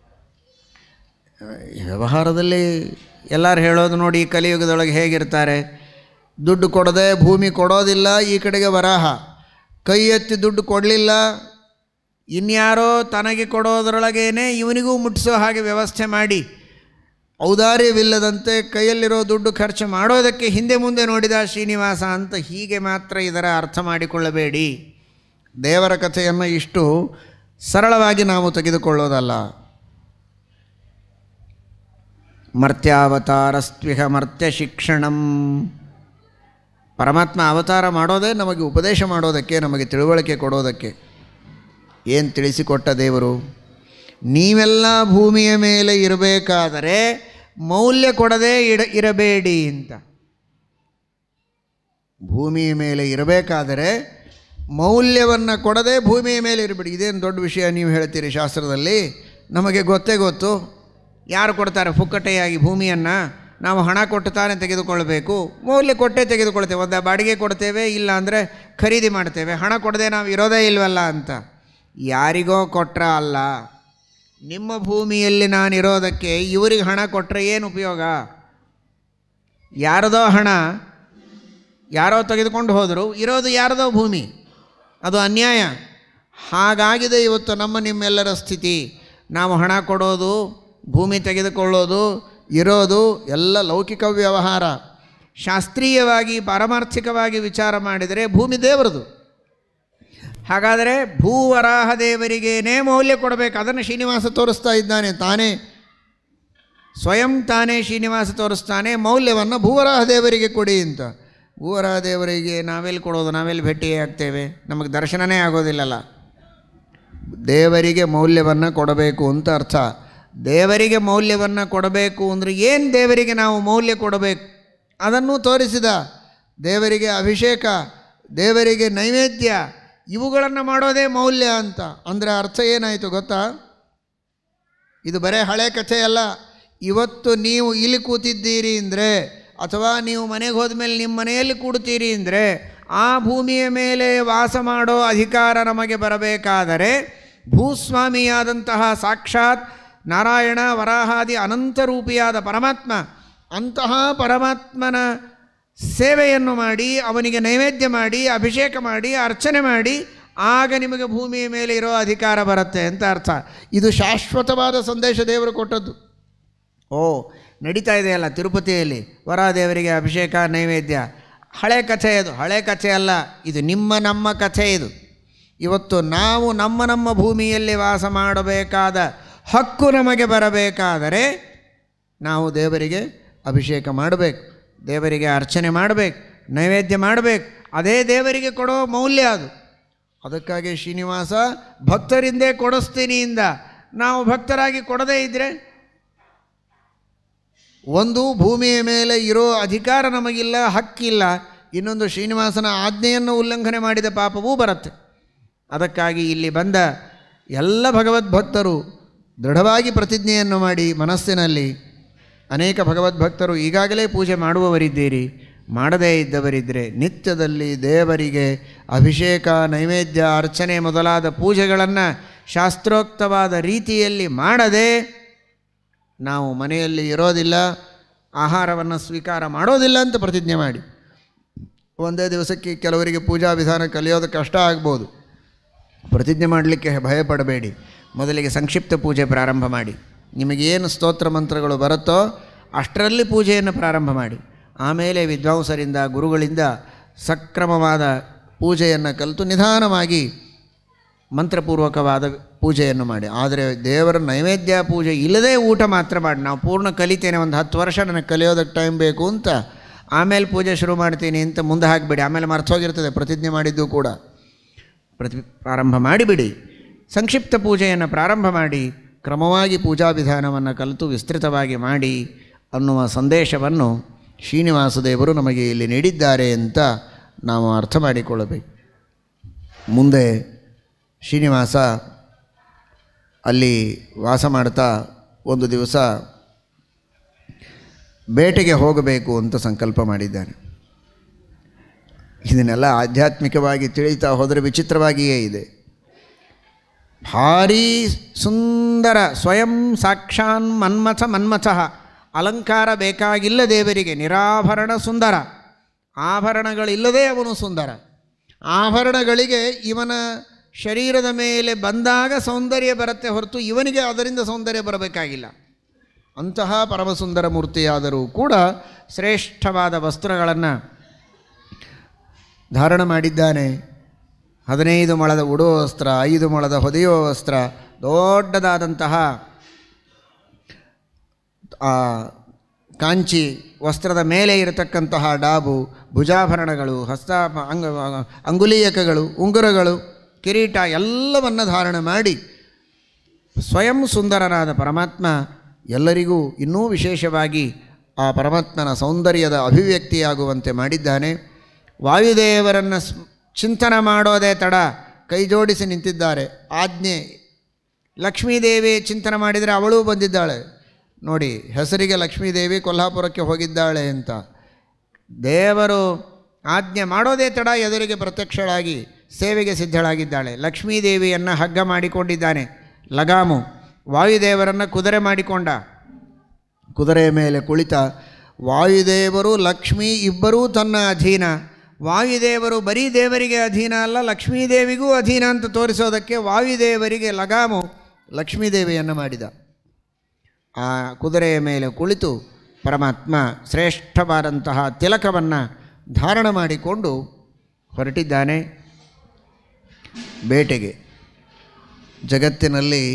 ಈ ವ್ಯವಹಾರದಲ್ಲಿ ಎಲ್ಲರೂ ಹೇಳೋದು ನೋಡಿ ಈ ಕಲಿಯುಗದೊಳಗೆ ಹೇಗಿರ್ತಾರೆ ದುಡ್ಡು ಕೊಡದೆ ಭೂಮಿ ಕೊಡೋದಿಲ್ಲ ಈ ಕಡೆಗೆ ವರಾಹ ಕೈ ಎತ್ತಿ ದುಡ್ಡು ಕೊಡಲಿಲ್ಲ ಇನ್ಯಾರೋ ತನಗೆ ಕೊಡೋದ್ರೊಳಗೇನೆ ಇವನಿಗೂ ಮುಟ್ಟಿಸೋ ಹಾಗೆ ವ್ಯವಸ್ಥೆ ಮಾಡಿ ಔದಾರ್ಯವಿಲ್ಲದಂತೆ ಕೈಯಲ್ಲಿರೋ ದುಡ್ಡು ಖರ್ಚು ಮಾಡೋದಕ್ಕೆ ಹಿಂದೆ ಮುಂದೆ ನೋಡಿದ ಶ್ರೀನಿವಾಸ ಅಂತ ಹೀಗೆ ಮಾತ್ರ ಇದರ ಅರ್ಥ ಮಾಡಿಕೊಳ್ಳಬೇಡಿ ದೇವರ ಕಥೆಯನ್ನು ಇಷ್ಟು ಸರಳವಾಗಿ ನಾವು ತೆಗೆದುಕೊಳ್ಳೋದಲ್ಲ ಮರ್ತ್ಯಾವತಾರಸ್ತ್ವಿಹ ಮರ್ತ್ಯ ಶಿಕ್ಷಣಂ ಪರಮಾತ್ಮ ಅವತಾರ ಮಾಡೋದೇ ನಮಗೆ ಉಪದೇಶ ಮಾಡೋದಕ್ಕೆ ನಮಗೆ ತಿಳುವಳಿಕೆ ಕೊಡೋದಕ್ಕೆ ಏನು ತಿಳಿಸಿಕೊಟ್ಟ ದೇವರು ನೀವೆಲ್ಲ ಭೂಮಿಯ ಮೇಲೆ ಇರಬೇಕಾದರೆ ಮೌಲ್ಯ ಕೊಡದೇ ಇಡ ಇರಬೇಡಿ ಅಂತ ಭೂಮಿಯ ಮೇಲೆ ಇರಬೇಕಾದರೆ ಮೌಲ್ಯವನ್ನು ಕೊಡದೆ ಭೂಮಿಯ ಮೇಲೆ ಇರಬೇಡಿ ಇದೇನು ದೊಡ್ಡ ವಿಷಯ ನೀವು ಹೇಳ್ತೀರಿ ಶಾಸ್ತ್ರದಲ್ಲಿ ನಮಗೆ ಗೊತ್ತೇ ಗೊತ್ತು ಯಾರು ಕೊಡ್ತಾರೆ ಫುಕ್ಕಟೆಯಾಗಿ ಭೂಮಿಯನ್ನು ನಾವು ಹಣ ಕೊಟ್ಟು ತಾನೇ ತೆಗೆದುಕೊಳ್ಬೇಕು ಮೌಲ್ಯ ಕೊಟ್ಟೇ ತೆಗೆದುಕೊಳ್ತೇವೆ ಒಂದು ಬಾಡಿಗೆ ಕೊಡ್ತೇವೆ ಇಲ್ಲ ಅಂದರೆ ಖರೀದಿ ಮಾಡ್ತೇವೆ ಹಣ ಕೊಡದೆ ನಾವು ಇರೋದೇ ಇಲ್ವಲ್ಲ ಅಂತ ಯಾರಿಗೋ ಕೊಟ್ರ ಅಲ್ಲ ನಿಮ್ಮ ಭೂಮಿಯಲ್ಲಿ ನಾನು ಇರೋದಕ್ಕೆ ಇವರಿಗೆ ಹಣ ಕೊಟ್ಟರೆ ಏನು ಉಪಯೋಗ ಯಾರದೋ ಹಣ ಯಾರೋ ತೆಗೆದುಕೊಂಡು ಹೋದರು ಇರೋದು ಯಾರದೋ ಭೂಮಿ ಅದು ಅನ್ಯಾಯ ಹಾಗಾಗಿದೆ ಇವತ್ತು ನಮ್ಮ ನಿಮ್ಮೆಲ್ಲರ ಸ್ಥಿತಿ ನಾವು ಹಣ ಕೊಡೋದು ಭೂಮಿ ತೆಗೆದುಕೊಳ್ಳೋದು ಇರೋದು ಎಲ್ಲ ಲೌಕಿಕ ವ್ಯವಹಾರ ಶಾಸ್ತ್ರೀಯವಾಗಿ ಪಾರಮಾರ್ಥಿಕವಾಗಿ ವಿಚಾರ ಮಾಡಿದರೆ ಭೂಮಿ ದೇವರದು ಹಾಗಾದರೆ ಭೂವರಾಹ ದೇವರಿಗೇನೇ ಮೌಲ್ಯ ಕೊಡಬೇಕು ಅದನ್ನು ಶ್ರೀನಿವಾಸ ತೋರಿಸ್ತಾ ಇದ್ದಾನೆ ತಾನೇ ಸ್ವಯಂ ತಾನೇ ಶ್ರೀನಿವಾಸ ತೋರಿಸ್ತಾನೆ ಮೌಲ್ಯವನ್ನು ಭೂವರಾಹ ದೇವರಿಗೆ ಕೊಡಿ ಅಂತ ಭೂವರಾಹ ದೇವರಿಗೆ ನಾವೆಲ್ಲಿ ಕೊಡೋದು ನಾವೆಲ್ಲಿ ಭೇಟಿ ಆಗ್ತೇವೆ ನಮಗೆ ದರ್ಶನನೇ ಆಗೋದಿಲ್ಲಲ್ಲ ದೇವರಿಗೆ ಮೌಲ್ಯವನ್ನು ಕೊಡಬೇಕು ಅಂತ ಅರ್ಥ ದೇವರಿಗೆ ಮೌಲ್ಯವನ್ನು ಕೊಡಬೇಕು ಅಂದರೆ ಏನು ದೇವರಿಗೆ ನಾವು ಮೌಲ್ಯ ಕೊಡಬೇಕು ಅದನ್ನು ತೋರಿಸಿದ ದೇವರಿಗೆ ಅಭಿಷೇಕ ದೇವರಿಗೆ ನೈವೇದ್ಯ ಇವುಗಳನ್ನು ಮಾಡೋದೇ ಮೌಲ್ಯ ಅಂತ ಅಂದರೆ ಅರ್ಥ ಏನಾಯಿತು ಗೊತ್ತಾ ಇದು ಬರೇ ಹಳೆ ಕಥೆ ಅಲ್ಲ ಇವತ್ತು ನೀವು ಇಲ್ಲಿ ಕೂತಿದ್ದೀರಿ ಅಂದರೆ ಅಥವಾ ನೀವು ಮನೆಗೆ ಹೋದ್ಮೇಲೆ ನಿಮ್ಮ ಮನೆಯಲ್ಲಿ ಕೂಡ್ತೀರಿ ಅಂದರೆ ಆ ಭೂಮಿಯ ಮೇಲೆ ವಾಸ ಮಾಡೋ ಅಧಿಕಾರ ನಮಗೆ ಬರಬೇಕಾದರೆ ಭೂಸ್ವಾಮಿಯಾದಂತಹ ಸಾಕ್ಷಾತ್ ನಾರಾಯಣ ವರಾಹಾದಿ ಅನಂತರೂಪಿಯಾದ ಪರಮಾತ್ಮ ಅಂತಹ ಪರಮಾತ್ಮನ ಸೇವೆಯನ್ನು ಮಾಡಿ ಅವನಿಗೆ ನೈವೇದ್ಯ ಮಾಡಿ ಅಭಿಷೇಕ ಮಾಡಿ ಅರ್ಚನೆ ಮಾಡಿ ಆಗ ನಿಮಗೆ ಭೂಮಿಯ ಮೇಲೆ ಇರೋ ಅಧಿಕಾರ ಬರುತ್ತೆ ಅಂತ ಅರ್ಥ ಇದು ಶಾಶ್ವತವಾದ ಸಂದೇಶ ದೇವರು ಕೊಟ್ಟದ್ದು ಓ ನಡೀತಾ ಇದೆಯಲ್ಲ ತಿರುಪತಿಯಲ್ಲಿ ವರಾದೇವರಿಗೆ ಅಭಿಷೇಕ ನೈವೇದ್ಯ ಹಳೆ ಕಥೆ ಅದು ಹಳೆ ಕಥೆ ಅಲ್ಲ ಇದು ನಿಮ್ಮ ನಮ್ಮ ಕಥೆ ಇದು ಇವತ್ತು ನಾವು ನಮ್ಮ ನಮ್ಮ ಭೂಮಿಯಲ್ಲಿ ವಾಸ ಮಾಡಬೇಕಾದ ಹಕ್ಕು ನಮಗೆ ಬರಬೇಕಾದರೆ ನಾವು ದೇವರಿಗೆ ಅಭಿಷೇಕ ಮಾಡಬೇಕು ದೇವರಿಗೆ ಅರ್ಚನೆ ಮಾಡಬೇಕು ನೈವೇದ್ಯ ಮಾಡಬೇಕು ಅದೇ ದೇವರಿಗೆ ಕೊಡೋ ಮೌಲ್ಯ ಅದು ಅದಕ್ಕಾಗಿ ಶ್ರೀನಿವಾಸ ಭಕ್ತರಿಂದೇ ಕೊಡಿಸ್ತೀನಿ ಇಂದ ನಾವು ಭಕ್ತರಾಗಿ ಕೊಡದೇ ಇದ್ದರೆ ಒಂದು ಭೂಮಿಯ ಮೇಲೆ ಇರೋ ಅಧಿಕಾರ ನಮಗಿಲ್ಲ ಹಕ್ಕಿಲ್ಲ ಇನ್ನೊಂದು ಶ್ರೀನಿವಾಸನ ಆಜ್ಞೆಯನ್ನು ಉಲ್ಲಂಘನೆ ಮಾಡಿದ ಪಾಪವೂ ಬರುತ್ತೆ ಅದಕ್ಕಾಗಿ ಇಲ್ಲಿ ಬಂದ ಎಲ್ಲ ಭಗವದ್ಭಕ್ತರು ದೃಢವಾಗಿ ಪ್ರತಿಜ್ಞೆಯನ್ನು ಮಾಡಿ ಮನಸ್ಸಿನಲ್ಲಿ ಅನೇಕ ಭಗವದ್ಭಕ್ತರು ಈಗಾಗಲೇ ಪೂಜೆ ಮಾಡುವವರಿದ್ದೀರಿ ಮಾಡದೇ ಇದ್ದವರಿದ್ದರೆ ನಿತ್ಯದಲ್ಲಿ ದೇವರಿಗೆ ಅಭಿಷೇಕ ನೈವೇದ್ಯ ಅರ್ಚನೆ ಮೊದಲಾದ ಪೂಜೆಗಳನ್ನು ಶಾಸ್ತ್ರೋಕ್ತವಾದ ರೀತಿಯಲ್ಲಿ ಮಾಡದೆ ನಾವು ಮನೆಯಲ್ಲಿ ಇರೋದಿಲ್ಲ ಆಹಾರವನ್ನು ಸ್ವೀಕಾರ ಮಾಡೋದಿಲ್ಲ ಅಂತ ಪ್ರತಿಜ್ಞೆ ಮಾಡಿ ಒಂದೇ ದಿವಸಕ್ಕೆ ಕೆಲವರಿಗೆ ಪೂಜಾ ವಿಧಾನ ಕಲಿಯೋದು ಕಷ್ಟ ಆಗ್ಬೋದು ಪ್ರತಿಜ್ಞೆ ಮಾಡಲಿಕ್ಕೆ ಭಯಪಡಬೇಡಿ ಮೊದಲಿಗೆ ಸಂಕ್ಷಿಪ್ತ ಪೂಜೆ ಪ್ರಾರಂಭ ಮಾಡಿ ನಿಮಗೇನು ಸ್ತೋತ್ರ ಮಂತ್ರಗಳು ಬರುತ್ತೋ ಅಷ್ಟರಲ್ಲಿ ಪೂಜೆಯನ್ನು ಪ್ರಾರಂಭ ಮಾಡಿ ಆಮೇಲೆ ವಿದ್ವಾಂಸರಿಂದ ಗುರುಗಳಿಂದ ಸಕ್ರಮವಾದ ಪೂಜೆಯನ್ನು ಕಲಿತು ನಿಧಾನವಾಗಿ ಮಂತ್ರಪೂರ್ವಕವಾದ ಪೂಜೆಯನ್ನು ಮಾಡಿ ಆದರೆ ದೇವರ ನೈವೇದ್ಯ ಪೂಜೆ ಇಲ್ಲದೇ ಊಟ ಮಾತ್ರ ಮಾಡಿ ನಾವು ಪೂರ್ಣ ಕಲಿತೇನೆ ಒಂದು ಹತ್ತು ವರ್ಷ ನನಗೆ ಕಲಿಯೋದಕ್ಕೆ ಟೈಮ್ ಬೇಕು ಅಂತ ಆಮೇಲೆ ಪೂಜೆ ಶುರು ಮಾಡ್ತೀನಿ ಅಂತ ಮುಂದೆ ಹಾಕಿಬಿಡಿ ಆಮೇಲೆ ಮರ್ತೋಗಿರ್ತದೆ ಪ್ರತಿಜ್ಞೆ ಮಾಡಿದ್ದು ಕೂಡ ಪ್ರತಿ ಪ್ರಾರಂಭ ಮಾಡಿಬಿಡಿ ಸಂಕ್ಷಿಪ್ತ ಪೂಜೆಯನ್ನು ಪ್ರಾರಂಭ ಮಾಡಿ ಕ್ರಮವಾಗಿ ಪೂಜಾ ವಿಧಾನವನ್ನು ಕಲಿತು ವಿಸ್ತೃತವಾಗಿ ಮಾಡಿ ಅನ್ನುವ ಸಂದೇಶವನ್ನು ಶ್ರೀನಿವಾಸ ದೇವರು ನಮಗೆ ಇಲ್ಲಿ ನೀಡಿದ್ದಾರೆ ಅಂತ ನಾವು ಅರ್ಥ ಮಾಡಿಕೊಳ್ಳಬೇಕು ಮುಂದೆ ಶ್ರೀನಿವಾಸ ಅಲ್ಲಿ ವಾಸ ಮಾಡ್ತಾ ಒಂದು ದಿವಸ ಬೇಟೆಗೆ ಹೋಗಬೇಕು ಅಂತ ಸಂಕಲ್ಪ ಮಾಡಿದ್ದಾನೆ ಇದನ್ನೆಲ್ಲ ಆಧ್ಯಾತ್ಮಿಕವಾಗಿ ತಿಳಿತಾ ಹೋದರೆ ವಿಚಿತ್ರವಾಗಿಯೇ ಇದೆ ಭಾರೀ ಸುಂದರ ಸ್ವಯಂ ಸಾಕ್ಷಾನ್ ಮನ್ಮಥ ಮನ್ಮಥ ಅಲಂಕಾರ ಬೇಕಾಗಿಲ್ಲ ದೇವರಿಗೆ ನಿರಾಭರಣ ಸುಂದರ ಆಭರಣಗಳಿಲ್ಲದೆ ಅವನು ಸುಂದರ ಆಭರಣಗಳಿಗೆ ಇವನ ಶರೀರದ ಮೇಲೆ ಬಂದಾಗ ಸೌಂದರ್ಯ ಬರುತ್ತೆ ಹೊರತು ಇವನಿಗೆ ಅದರಿಂದ ಸೌಂದರ್ಯ ಬರಬೇಕಾಗಿಲ್ಲ ಅಂತಹ ಪರಮಸುಂದರ ಮೂರ್ತಿಯಾದರೂ ಕೂಡ ಶ್ರೇಷ್ಠವಾದ ವಸ್ತ್ರಗಳನ್ನು ಧಾರಣ ಮಾಡಿದ್ದಾನೆ ಹದಿನೈದು ಮೊಳದ ಉಡುವ ವಸ್ತ್ರ ಐದು ಮೊಳದ ಹೊದೆಯುವ ವಸ್ತ್ರ ದೊಡ್ಡದಾದಂತಹ ಆ ಕಾಂಚಿ ವಸ್ತ್ರದ ಮೇಲೆ ಇರತಕ್ಕಂತಹ ಡಾಬು ಭುಜಾಭರಣಗಳು ಹಸ್ತ ಅಂಗ ಅಂಗುಲೀಯಕಗಳು ಉಂಗುರಗಳು ಕಿರೀಟ ಎಲ್ಲವನ್ನು ಧಾರಣ ಮಾಡಿ ಸ್ವಯಂ ಸುಂದರನಾದ ಪರಮಾತ್ಮ ಎಲ್ಲರಿಗೂ ಇನ್ನೂ ವಿಶೇಷವಾಗಿ ಆ ಪರಮಾತ್ಮನ ಸೌಂದರ್ಯದ ಅಭಿವ್ಯಕ್ತಿಯಾಗುವಂತೆ ಮಾಡಿದ್ದಾನೆ ವಾಯುದೇವರನ್ನು ಸ್ ಚಿಂತನೆ ಮಾಡೋದೇ ತಡ ಕೈ ಜೋಡಿಸಿ ನಿಂತಿದ್ದಾರೆ ಆಜ್ಞೆ ಲಕ್ಷ್ಮೀದೇವಿ ಚಿಂತನೆ ಮಾಡಿದರೆ ಅವಳೂ ಬಂದಿದ್ದಾಳೆ ನೋಡಿ ಹೆಸರಿಗೆ ಲಕ್ಷ್ಮೀದೇವಿ ಕೊಲ್ಹಾಪುರಕ್ಕೆ ಹೋಗಿದ್ದಾಳೆ ಅಂತ ದೇವರು ಆಜ್ಞೆ ಮಾಡೋದೇ ತಡ ಎದುರಿಗೆ ಪ್ರತ್ಯಕ್ಷಳಾಗಿ ಸೇವೆಗೆ ಸಿದ್ಧಳಾಗಿದ್ದಾಳೆ ಲಕ್ಷ್ಮೀದೇವಿಯನ್ನು ಹಗ್ಗ ಮಾಡಿಕೊಂಡಿದ್ದಾನೆ ಲಗಾಮು ವಾಯುದೇವರನ್ನು ಕುದುರೆ ಮಾಡಿಕೊಂಡ ಕುದುರೆಯ ಮೇಲೆ ಕುಳಿತ ವಾಯುದೇವರು ಲಕ್ಷ್ಮೀ ಇಬ್ಬರೂ ತನ್ನ ಅಧೀನ ವಾಯುದೇವರು ಬರೀ ದೇವರಿಗೆ ಅಧೀನ ಅಲ್ಲ ಲಕ್ಷ್ಮೀದೇವಿಗೂ ಅಧೀನ ಅಂತ ತೋರಿಸೋದಕ್ಕೆ ವಾಯುದೇವರಿಗೆ ಲಗಾಮು ಲಕ್ಷ್ಮೀದೇವಿಯನ್ನು ಮಾಡಿದ ಆ ಕುದುರೆಯ ಮೇಲೆ ಕುಳಿತು ಪರಮಾತ್ಮ ಶ್ರೇಷ್ಠವಾದಂತಹ ತಿಲಕವನ್ನು ಧಾರಣ ಮಾಡಿಕೊಂಡು ಹೊರಟಿದ್ದಾನೆ ಬೇಟೆಗೆ ಜಗತ್ತಿನಲ್ಲಿ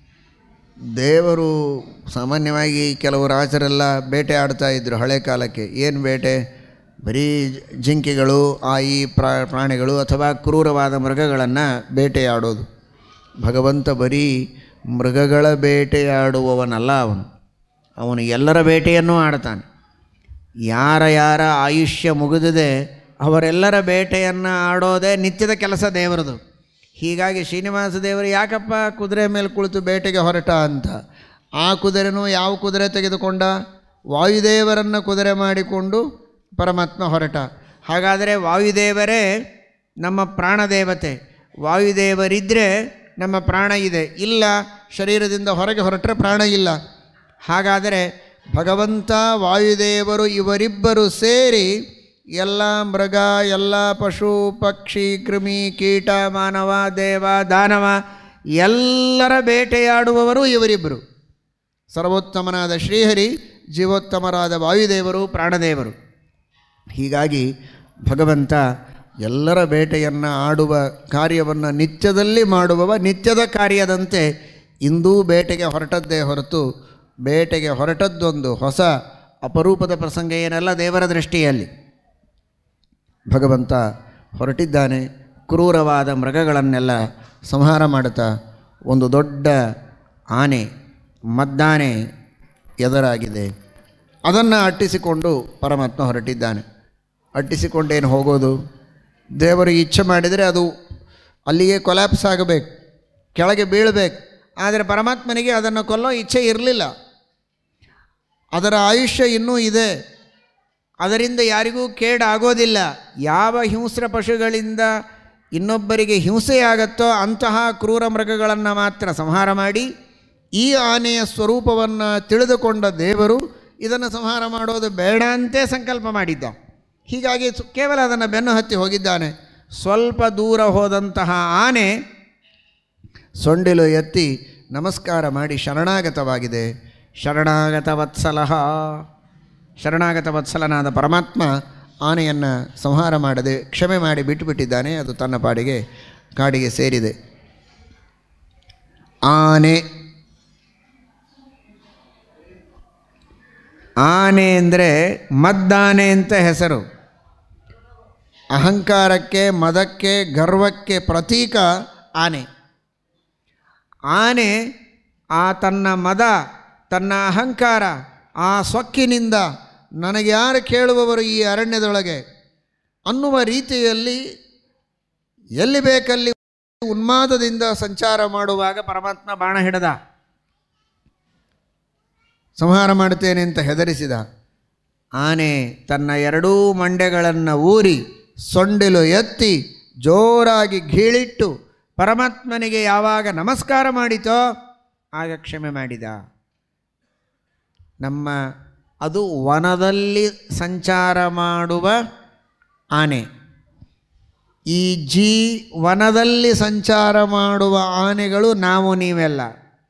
ದೇವರು ಸಾಮಾನ್ಯವಾಗಿ ಕೆಲವು ರಾಜರೆಲ್ಲ ಬೇಟೆ ಆಡ್ತಾ ಇದ್ದರು ಹಳೆ ಕಾಲಕ್ಕೆ ಏನು ಬೇಟೆ ಬರೀ ಜಿಂಕೆಗಳು ಆ ಈ ಪ್ರಾ ಪ್ರಾಣಿಗಳು ಅಥವಾ ಕ್ರೂರವಾದ ಮೃಗಗಳನ್ನು ಬೇಟೆಯಾಡೋದು ಭಗವಂತ ಬರೀ ಮೃಗಗಳ ಬೇಟೆಯಾಡುವವನಲ್ಲ ಅವನು ಅವನು ಎಲ್ಲರ ಬೇಟೆಯನ್ನೂ ಆಡ್ತಾನೆ ಯಾರ ಯಾರ ಆಯುಷ್ಯ ಮುಗಿದಿದೆ ಅವರೆಲ್ಲರ ಬೇಟೆಯನ್ನು ಆಡೋದೇ ನಿತ್ಯದ ಕೆಲಸ ದೇವರದು ಹೀಗಾಗಿ ಶ್ರೀನಿವಾಸ ದೇವರು ಯಾಕಪ್ಪ ಕುದುರೆ ಮೇಲೆ ಕುಳಿತು ಬೇಟೆಗೆ ಹೊರಟ ಅಂತ ಆ ಕುದುರೆನೂ ಯಾವ ಕುದುರೆ ತೆಗೆದುಕೊಂಡ ವಾಯುದೇವರನ್ನು ಕುದುರೆ ಮಾಡಿಕೊಂಡು ಪರಮಾತ್ಮ ಹೊರಟ ಹಾಗಾದರೆ ವಾಯುದೇವರೇ ನಮ್ಮ ಪ್ರಾಣದೇವತೆ ವಾಯುದೇವರಿದ್ದರೆ ನಮ್ಮ ಪ್ರಾಣ ಇದೆ ಇಲ್ಲ ಶರೀರದಿಂದ ಹೊರಗೆ ಹೊರಟರೆ ಪ್ರಾಣ ಇಲ್ಲ ಹಾಗಾದರೆ ಭಗವಂತ ವಾಯುದೇವರು ಇವರಿಬ್ಬರು ಸೇರಿ ಎಲ್ಲ ಮೃಗ ಎಲ್ಲ ಪಶು ಪಕ್ಷಿ ಕ್ರಿಮಿ ಕೀಟ ಮಾನವ ದೇವ ದಾನವ ಎಲ್ಲರ ಬೇಟೆಯಾಡುವವರು ಇವರಿಬ್ಬರು ಸರ್ವೋತ್ತಮನಾದ ಶ್ರೀಹರಿ ಜೀವೋತ್ತಮರಾದ ವಾಯುದೇವರು ಪ್ರಾಣದೇವರು ಹೀಗಾಗಿ ಭಗವಂತ ಎಲ್ಲರ ಬೇಟೆಯನ್ನು ಆಡುವ ಕಾರ್ಯವನ್ನು ನಿತ್ಯದಲ್ಲಿ ಮಾಡುವವ ನಿತ್ಯದ ಕಾರ್ಯದಂತೆ ಇಂದೂ ಬೇಟೆಗೆ ಹೊರಟದ್ದೇ ಹೊರತು ಬೇಟೆಗೆ ಹೊರಟದ್ದೊಂದು ಹೊಸ ಅಪರೂಪದ ಪ್ರಸಂಗ ಏನಲ್ಲ ದೇವರ ದೃಷ್ಟಿಯಲ್ಲಿ ಭಗವಂತ ಹೊರಟಿದ್ದಾನೆ ಕ್ರೂರವಾದ ಮೃಗಗಳನ್ನೆಲ್ಲ ಸಂಹಾರ ಮಾಡುತ್ತಾ ಒಂದು ದೊಡ್ಡ ಆನೆ ಮದ್ದಾನೆ ಎದುರಾಗಿದೆ ಅದನ್ನು ಅಟ್ಟಿಸಿಕೊಂಡು ಪರಮಾತ್ಮ ಹೊರಟಿದ್ದಾನೆ ಅಟ್ಟಿಸಿಕೊಂಡೇನು ಹೋಗೋದು ದೇವರು ಇಚ್ಛೆ ಮಾಡಿದರೆ ಅದು ಅಲ್ಲಿಗೆ ಕೊಲ್ಯಾಪ್ಸ್ ಆಗಬೇಕು ಕೆಳಗೆ ಬೀಳಬೇಕು ಆದರೆ ಪರಮಾತ್ಮನಿಗೆ ಅದನ್ನು ಕೊಲ್ಲೋ ಇಚ್ಛೆ ಇರಲಿಲ್ಲ ಅದರ ಆಯುಷ್ಯ ಇನ್ನೂ ಇದೆ ಅದರಿಂದ ಯಾರಿಗೂ ಕೇಡಾಗೋದಿಲ್ಲ ಯಾವ ಹಿಂಸ್ರ ಪಶುಗಳಿಂದ ಇನ್ನೊಬ್ಬರಿಗೆ ಹಿಂಸೆಯಾಗತ್ತೋ ಅಂತಹ ಕ್ರೂರ ಮೃಗಗಳನ್ನು ಮಾತ್ರ ಸಂಹಾರ ಮಾಡಿ ಈ ಆನೆಯ ಸ್ವರೂಪವನ್ನು ತಿಳಿದುಕೊಂಡ ದೇವರು ಇದನ್ನು ಸಂಹಾರ ಮಾಡೋದು ಬೇಡ ಅಂತೇ ಸಂಕಲ್ಪ ಮಾಡಿದ್ದ ಹೀಗಾಗಿ ಸು- ಕೇವಲ ಅದನ್ನು ಬೆನ್ನು ಹತ್ತಿ ಹೋಗಿದ್ದಾನೆ ಸ್ವಲ್ಪ ದೂರ ಹೋದಂತಹ ಆನೆ ಸೊಂಡಿಲು ಎತ್ತಿ ನಮಸ್ಕಾರ ಮಾಡಿ ಶರಣಾಗತವಾಗಿದೆ ಶರಣಾಗತ ವತ್ಸಲಃ ಶರಣಾಗತ ವತ್ಸಲನಾದ ಪರಮಾತ್ಮ ಆನೆಯನ್ನು ಸಂಹಾರ ಮಾಡದೆ ಕ್ಷಮೆ ಮಾಡಿ ಬಿಟ್ಟುಬಿಟ್ಟಿದ್ದಾನೆ ಅದು ತನ್ನ ಪಾಡಿಗೆ ಕಾಡಿಗೆ ಸೇರಿದೆ ಆನೆ ಆನೆ ಅಂದರೆ ಮದ್ದಾನೆ ಅಂತ ಹೆಸರು ಅಹಂಕಾರಕ್ಕೆ ಮದಕ್ಕೆ ಗರ್ವಕ್ಕೆ ಪ್ರತೀಕ ಆನೆ ಆನೆ ಆ ತನ್ನ ಮದ ತನ್ನ ಅಹಂಕಾರ ಆ ಸೊಕ್ಕಿನಿಂದ ನನಗೆ ಯಾರು ಕೇಳುವವರು ಈ ಅರಣ್ಯದೊಳಗೆ ಅನ್ನುವ ರೀತಿಯಲ್ಲಿ ಎಲ್ಲಿ ಬೇಕಲ್ಲಿ ಉನ್ಮಾದದಿಂದ ಸಂಚಾರ ಮಾಡುವಾಗ ಪರಮಾತ್ಮ ಬಾಣ ಹಿಡದ ಸಂಹಾರ ಮಾಡುತ್ತೇನೆ ಅಂತ ಹೆದರಿಸಿದ ಆನೆ ತನ್ನ ಎರಡೂ ಮಂಡೆಗಳನ್ನು ಊರಿ ಸೊಂಡಿಲು ಎತ್ತಿ ಜೋರಾಗಿ ಗೀಳಿಟ್ಟು ಪರಮಾತ್ಮನಿಗೆ ಯಾವಾಗ ನಮಸ್ಕಾರ ಮಾಡಿತೋ ಆಗ ಕ್ಷಮೆ ಮಾಡಿದ ನಮ್ಮ ಅದು ವನದಲ್ಲಿ ಸಂಚಾರ ಮಾಡುವ ಆನೆ ಈ ಜೀ ವನದಲ್ಲಿ ಸಂಚಾರ ಮಾಡುವ ಆನೆಗಳು ನಾವು ನೀವೆಲ್ಲ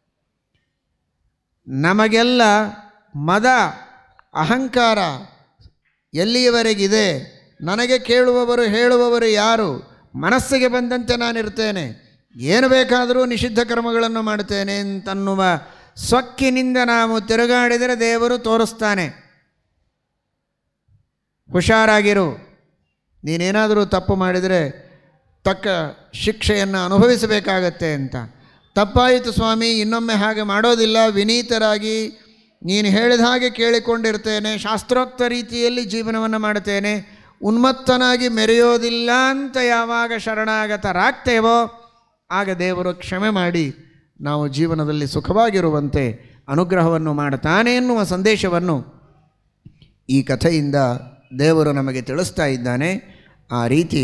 ನಮಗೆಲ್ಲ ಮದ ಅಹಂಕಾರ ಎಲ್ಲಿಯವರೆಗಿದೆ ನನಗೆ ಕೇಳುವವರು ಹೇಳುವವರು ಯಾರು ಮನಸ್ಸಿಗೆ ಬಂದಂತೆ ನಾನಿರ್ತೇನೆ ಏನು ಬೇಕಾದರೂ ನಿಷಿದ್ಧ ಕರ್ಮಗಳನ್ನು ಮಾಡುತ್ತೇನೆ ಅಂತನ್ನುವ ಸೊಕ್ಕಿನಿಂದ ನಾವು ತಿರುಗಾಡಿದರೆ ದೇವರು ತೋರಿಸ್ತಾನೆ ಹುಷಾರಾಗಿರು ನೀನೇನಾದರೂ ತಪ್ಪು ಮಾಡಿದರೆ ತಕ್ಕ ಶಿಕ್ಷೆಯನ್ನು ಅನುಭವಿಸಬೇಕಾಗತ್ತೆ ಅಂತ ತಪ್ಪಾಯಿತು ಸ್ವಾಮಿ ಇನ್ನೊಮ್ಮೆ ಹಾಗೆ ಮಾಡೋದಿಲ್ಲ ವಿನೀತರಾಗಿ ನೀನು ಹೇಳಿದ ಹಾಗೆ ಕೇಳಿಕೊಂಡಿರ್ತೇನೆ ಶಾಸ್ತ್ರೋಕ್ತ ರೀತಿಯಲ್ಲಿ ಜೀವನವನ್ನು ಮಾಡುತ್ತೇನೆ ಉನ್ಮತ್ತನಾಗಿ ಮೆರೆಯೋದಿಲ್ಲ ಅಂತ ಯಾವಾಗ ಶರಣಾಗತರಾಗ್ತೇವೋ ಆಗ ದೇವರು ಕ್ಷಮೆ ಮಾಡಿ ನಾವು ಜೀವನದಲ್ಲಿ ಸುಖವಾಗಿರುವಂತೆ ಅನುಗ್ರಹವನ್ನು ಮಾಡುತ್ತಾನೆ ಎನ್ನುವ ಸಂದೇಶವನ್ನು ಈ ಕಥೆಯಿಂದ ದೇವರು ನಮಗೆ ತಿಳಿಸ್ತಾ ಇದ್ದಾನೆ ಆ ರೀತಿ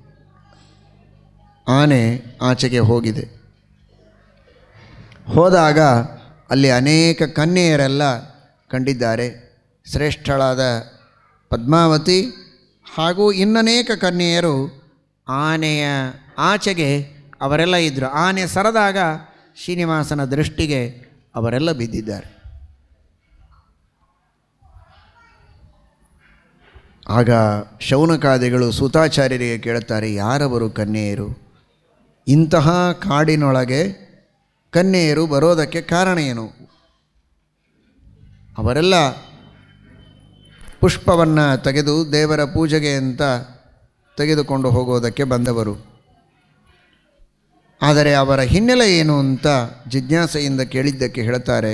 ಆನೆ ಆಚೆಗೆ ಹೋಗಿದೆ ಹೋದಾಗ ಅಲ್ಲಿ ಅನೇಕ ಕನ್ಯೆಯರೆಲ್ಲ ಕಂಡಿದ್ದಾರೆ ಶ್ರೇಷ್ಠಳಾದ ಪದ್ಮಾವತಿ ಹಾಗೂ ಇನ್ನನೇಕ ಕನ್ಯೆಯರು ಆನೆಯ ಆಚೆಗೆ ಅವರೆಲ್ಲ ಇದ್ದರು ಆನೆ ಸರದಾಗ ಶ್ರೀನಿವಾಸನ ದೃಷ್ಟಿಗೆ ಅವರೆಲ್ಲ ಬಿದ್ದಿದ್ದಾರೆ ಆಗ ಶೌನಕಾದಿಗಳು ಸೂತಾಚಾರ್ಯರಿಗೆ ಕೇಳುತ್ತಾರೆ ಯಾರವರು ಕನ್ಯೆಯರು ಇಂತಹ ಕಾಡಿನೊಳಗೆ ಕನ್ಯೆಯರು ಬರೋದಕ್ಕೆ ಕಾರಣ ಏನು ಅವರೆಲ್ಲ ಪುಷ್ಪವನ್ನು ತೆಗೆದು ದೇವರ ಪೂಜೆಗೆ ಅಂತ ತೆಗೆದುಕೊಂಡು ಹೋಗೋದಕ್ಕೆ ಬಂದವರು ಆದರೆ ಅವರ ಹಿನ್ನೆಲೆ ಏನು ಅಂತ ಜಿಜ್ಞಾಸೆಯಿಂದ ಕೇಳಿದ್ದಕ್ಕೆ ಹೇಳ್ತಾರೆ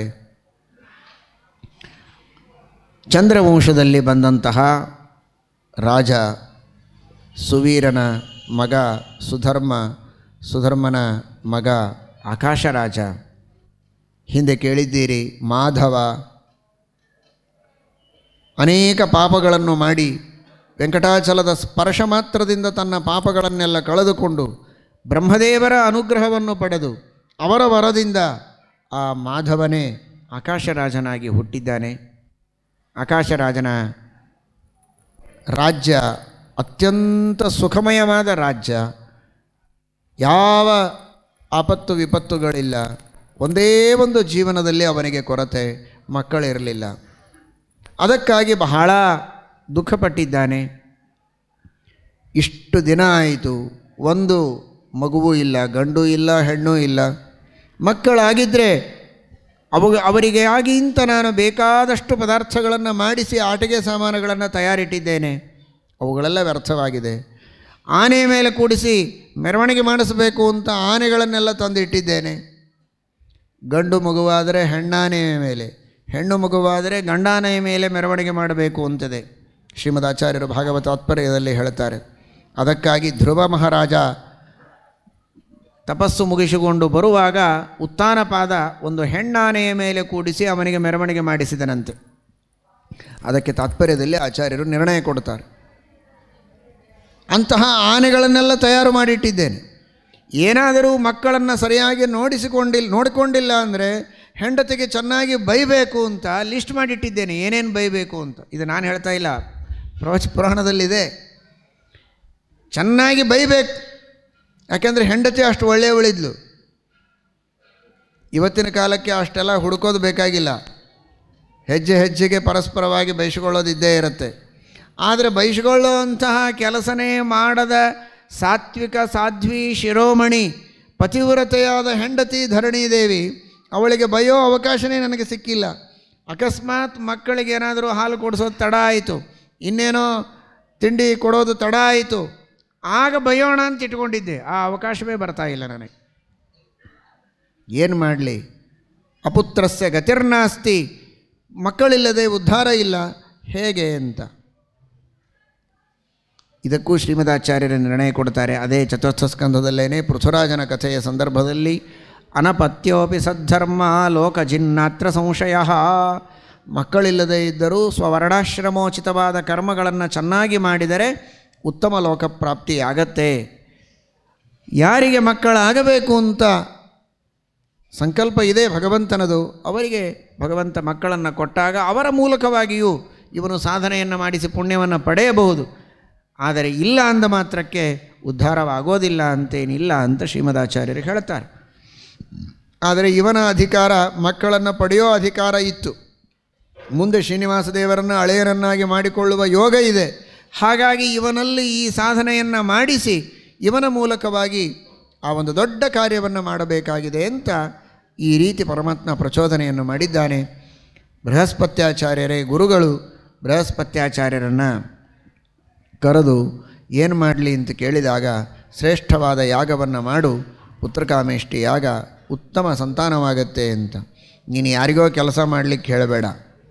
ಚಂದ್ರವಂಶದಲ್ಲಿ ಬಂದಂತಹ ರಾಜ ಸುವೀರನ ಮಗ ಸುಧರ್ಮ ಸುಧರ್ಮನ ಮಗ ಆಕಾಶರಾಜ ಹಿಂದೆ ಕೇಳಿದ್ದೀರಿ ಮಾಧವ ಅನೇಕ ಪಾಪಗಳನ್ನು ಮಾಡಿ ವೆಂಕಟಾಚಲದ ಸ್ಪರ್ಶ ಮಾತ್ರದಿಂದ ತನ್ನ ಪಾಪಗಳನ್ನೆಲ್ಲ ಕಳೆದುಕೊಂಡು ಬ್ರಹ್ಮದೇವರ ಅನುಗ್ರಹವನ್ನು ಪಡೆದು ಅವರ ವರದಿಂದ ಆ ಮಾಧವನೇ ಆಕಾಶರಾಜನಾಗಿ ಹುಟ್ಟಿದ್ದಾನೆ ಆಕಾಶರಾಜನ ರಾಜ್ಯ ಅತ್ಯಂತ ಸುಖಮಯವಾದ ರಾಜ್ಯ ಯಾವ ಆಪತ್ತು ವಿಪತ್ತುಗಳಿಲ್ಲ ಒಂದೇ ಒಂದು ಜೀವನದಲ್ಲಿ ಅವನಿಗೆ ಕೊರತೆ ಮಕ್ಕಳಿರಲಿಲ್ಲ ಅದಕ್ಕಾಗಿ ಬಹಳ ದುಃಖಪಟ್ಟಿದ್ದಾನೆ ಇಷ್ಟು ದಿನ ಆಯಿತು ಒಂದು ಮಗುವೂ ಇಲ್ಲ ಗಂಡು ಇಲ್ಲ ಹೆಣ್ಣು ಇಲ್ಲ ಮಕ್ಕಳಾಗಿದ್ದರೆ ಅವು ಅವರಿಗೆ ಆಗಿ ಇಂಥ ನಾನು ಬೇಕಾದಷ್ಟು ಪದಾರ್ಥಗಳನ್ನು ಮಾಡಿಸಿ ಆಟಿಕೆ ಸಾಮಾನುಗಳನ್ನು ತಯಾರಿಟ್ಟಿದ್ದೇನೆ ಅವುಗಳೆಲ್ಲ ವ್ಯರ್ಥವಾಗಿದೆ ಆನೆ ಮೇಲೆ ಕೂಡಿಸಿ ಮೆರವಣಿಗೆ ಮಾಡಿಸಬೇಕು ಅಂತ ಆನೆಗಳನ್ನೆಲ್ಲ ತಂದಿಟ್ಟಿದ್ದೇನೆ ಗಂಡು ಮಗುವಾದರೆ ಹೆಣ್ಣಾನೆಯ ಮೇಲೆ ಹೆಣ್ಣು ಮಗುವಾದರೆ ಗಂಡಾನೆಯ ಮೇಲೆ ಮೆರವಣಿಗೆ ಮಾಡಬೇಕು ಅಂತದೆ ಶ್ರೀಮದ್ ಆಚಾರ್ಯರು ಭಾಗವತ ತಾತ್ಪರ್ಯದಲ್ಲಿ ಹೇಳ್ತಾರೆ ಅದಕ್ಕಾಗಿ ಧ್ರುವ ಮಹಾರಾಜ ತಪಸ್ಸು ಮುಗಿಸಿಕೊಂಡು ಬರುವಾಗ ಉತ್ತಾನಪಾದ ಒಂದು ಹೆಣ್ಣಾನೆಯ ಮೇಲೆ ಕೂಡಿಸಿ ಅವನಿಗೆ ಮೆರವಣಿಗೆ ಮಾಡಿಸಿದನಂತೆ ಅದಕ್ಕೆ ತಾತ್ಪರ್ಯದಲ್ಲಿ ಆಚಾರ್ಯರು ನಿರ್ಣಯ ಕೊಡ್ತಾರೆ ಅಂತಹ ಆನೆಗಳನ್ನೆಲ್ಲ ತಯಾರು ಮಾಡಿಟ್ಟಿದ್ದೇನೆ ಏನಾದರೂ ಮಕ್ಕಳನ್ನು ಸರಿಯಾಗಿ ನೋಡಿಸಿಕೊಂಡಿಲ್ಲ ನೋಡಿಕೊಂಡಿಲ್ಲ ಅಂದರೆ ಹೆಂಡತಿಗೆ ಚೆನ್ನಾಗಿ ಬೈಬೇಕು ಅಂತ ಲಿಸ್ಟ್ ಮಾಡಿಟ್ಟಿದ್ದೇನೆ ಏನೇನು ಬೈಬೇಕು ಅಂತ ಇದು ನಾನು ಹೇಳ್ತಾ ಇಲ್ಲ ಪ್ರವಚ ಪುರಾಣದಲ್ಲಿದೆ ಚೆನ್ನಾಗಿ ಬೈಬೇಕು ಯಾಕೆಂದರೆ ಹೆಂಡತಿ ಅಷ್ಟು ಒಳ್ಳೆಯವಳಿದ್ಲು ಇವತ್ತಿನ ಕಾಲಕ್ಕೆ ಅಷ್ಟೆಲ್ಲ ಹುಡುಕೋದು ಬೇಕಾಗಿಲ್ಲ ಹೆಜ್ಜೆ ಹೆಜ್ಜೆಗೆ ಪರಸ್ಪರವಾಗಿ ಬಯಸಿಕೊಳ್ಳೋದಿದ್ದೇ ಇರುತ್ತೆ ಆದರೆ ಬಯಸಿಕೊಳ್ಳುವಂತಹ ಕೆಲಸನೇ ಮಾಡದ ಸಾತ್ವಿಕ ಸಾಧ್ವಿ ಶಿರೋಮಣಿ ಪತಿವ್ರತೆಯಾದ ಹೆಂಡತಿ ಧರಣಿ ದೇವಿ ಅವಳಿಗೆ ಬಯೋ ಅವಕಾಶನೇ ನನಗೆ ಸಿಕ್ಕಿಲ್ಲ ಅಕಸ್ಮಾತ್ ಮಕ್ಕಳಿಗೆ ಏನಾದರೂ ಹಾಲು ಕೊಡಿಸೋದು ತಡ ಆಯಿತು ಇನ್ನೇನೋ ತಿಂಡಿ ಕೊಡೋದು ತಡ ಆಯಿತು ಆಗ ಬಯೋಣ ಅಂತ ಇಟ್ಕೊಂಡಿದ್ದೆ ಆ ಅವಕಾಶವೇ ಬರ್ತಾ ಇಲ್ಲ ನನಗೆ ಏನು ಮಾಡಲಿ ಅಪುತ್ರಸ್ಯ ಗತಿರ್ನಾಸ್ತಿ ಮಕ್ಕಳಿಲ್ಲದೆ ಉದ್ಧಾರ ಇಲ್ಲ ಹೇಗೆ ಅಂತ ಇದಕ್ಕೂ ಶ್ರೀಮದಾಚಾರ್ಯರ ನಿರ್ಣಯ ಕೊಡ್ತಾರೆ ಅದೇ ಚತುರ್ಥ ಸ್ಕಂಧದಲ್ಲೇನೆ ಪೃಥುರಾಜನ ಕಥೆಯ ಸಂದರ್ಭದಲ್ಲಿ ಅನಪತ್ಯೋಪಿ ಸದ್ಧರ್ಮ ಲೋಕಜಿನ್ನಾತ್ರ ಸಂಶಯ ಮಕ್ಕಳಿಲ್ಲದೇ ಇದ್ದರೂ ಸ್ವವರ್ಣಾಶ್ರಮೋಚಿತವಾದ ಕರ್ಮಗಳನ್ನು ಚೆನ್ನಾಗಿ ಮಾಡಿದರೆ ಉತ್ತಮ ಲೋಕಪ್ರಾಪ್ತಿ ಆಗತ್ತೆ ಯಾರಿಗೆ ಮಕ್ಕಳಾಗಬೇಕು ಅಂತ ಸಂಕಲ್ಪ ಇದೆ ಭಗವಂತನದು ಅವರಿಗೆ ಭಗವಂತ ಮಕ್ಕಳನ್ನು ಕೊಟ್ಟಾಗ ಅವರ ಮೂಲಕವಾಗಿಯೂ ಇವನು ಸಾಧನೆಯನ್ನು ಮಾಡಿಸಿ ಪುಣ್ಯವನ್ನು ಪಡೆಯಬಹುದು ಆದರೆ ಇಲ್ಲ ಅಂದ ಮಾತ್ರಕ್ಕೆ ಉದ್ಧಾರವಾಗೋದಿಲ್ಲ ಅಂತೇನಿಲ್ಲ ಅಂತ ಶ್ರೀಮದಾಚಾರ್ಯರು ಹೇಳ್ತಾರೆ ಆದರೆ ಇವನ ಅಧಿಕಾರ ಮಕ್ಕಳನ್ನು ಪಡೆಯೋ ಅಧಿಕಾರ ಇತ್ತು ಮುಂದೆ ಶ್ರೀನಿವಾಸ ದೇವರನ್ನು ಹಳೆಯರನ್ನಾಗಿ ಮಾಡಿಕೊಳ್ಳುವ ಯೋಗ ಇದೆ ಹಾಗಾಗಿ ಇವನಲ್ಲಿ ಈ ಸಾಧನೆಯನ್ನು ಮಾಡಿಸಿ ಇವನ ಮೂಲಕವಾಗಿ ಆ ಒಂದು ದೊಡ್ಡ ಕಾರ್ಯವನ್ನು ಮಾಡಬೇಕಾಗಿದೆ ಅಂತ ಈ ರೀತಿ ಪರಮಾತ್ಮ ಪ್ರಚೋದನೆಯನ್ನು ಮಾಡಿದ್ದಾನೆ ಬೃಹಸ್ಪತ್ಯಾಚಾರ್ಯರೇ ಗುರುಗಳು ಬೃಹಸ್ಪತ್ಯಾಚಾರ್ಯರನ್ನು ಕರೆದು ಏನು ಮಾಡಲಿ ಅಂತ ಕೇಳಿದಾಗ ಶ್ರೇಷ್ಠವಾದ ಯಾಗವನ್ನು ಮಾಡು ಪುತ್ರಕಾಮೇಷ್ಟಿ ಯಾಗ ಉತ್ತಮ ಸಂತಾನವಾಗತ್ತೆ ಅಂತ ನೀನು ಯಾರಿಗೋ ಕೆಲಸ ಮಾಡಲಿಕ್ಕೆ ಹೇಳಬೇಡ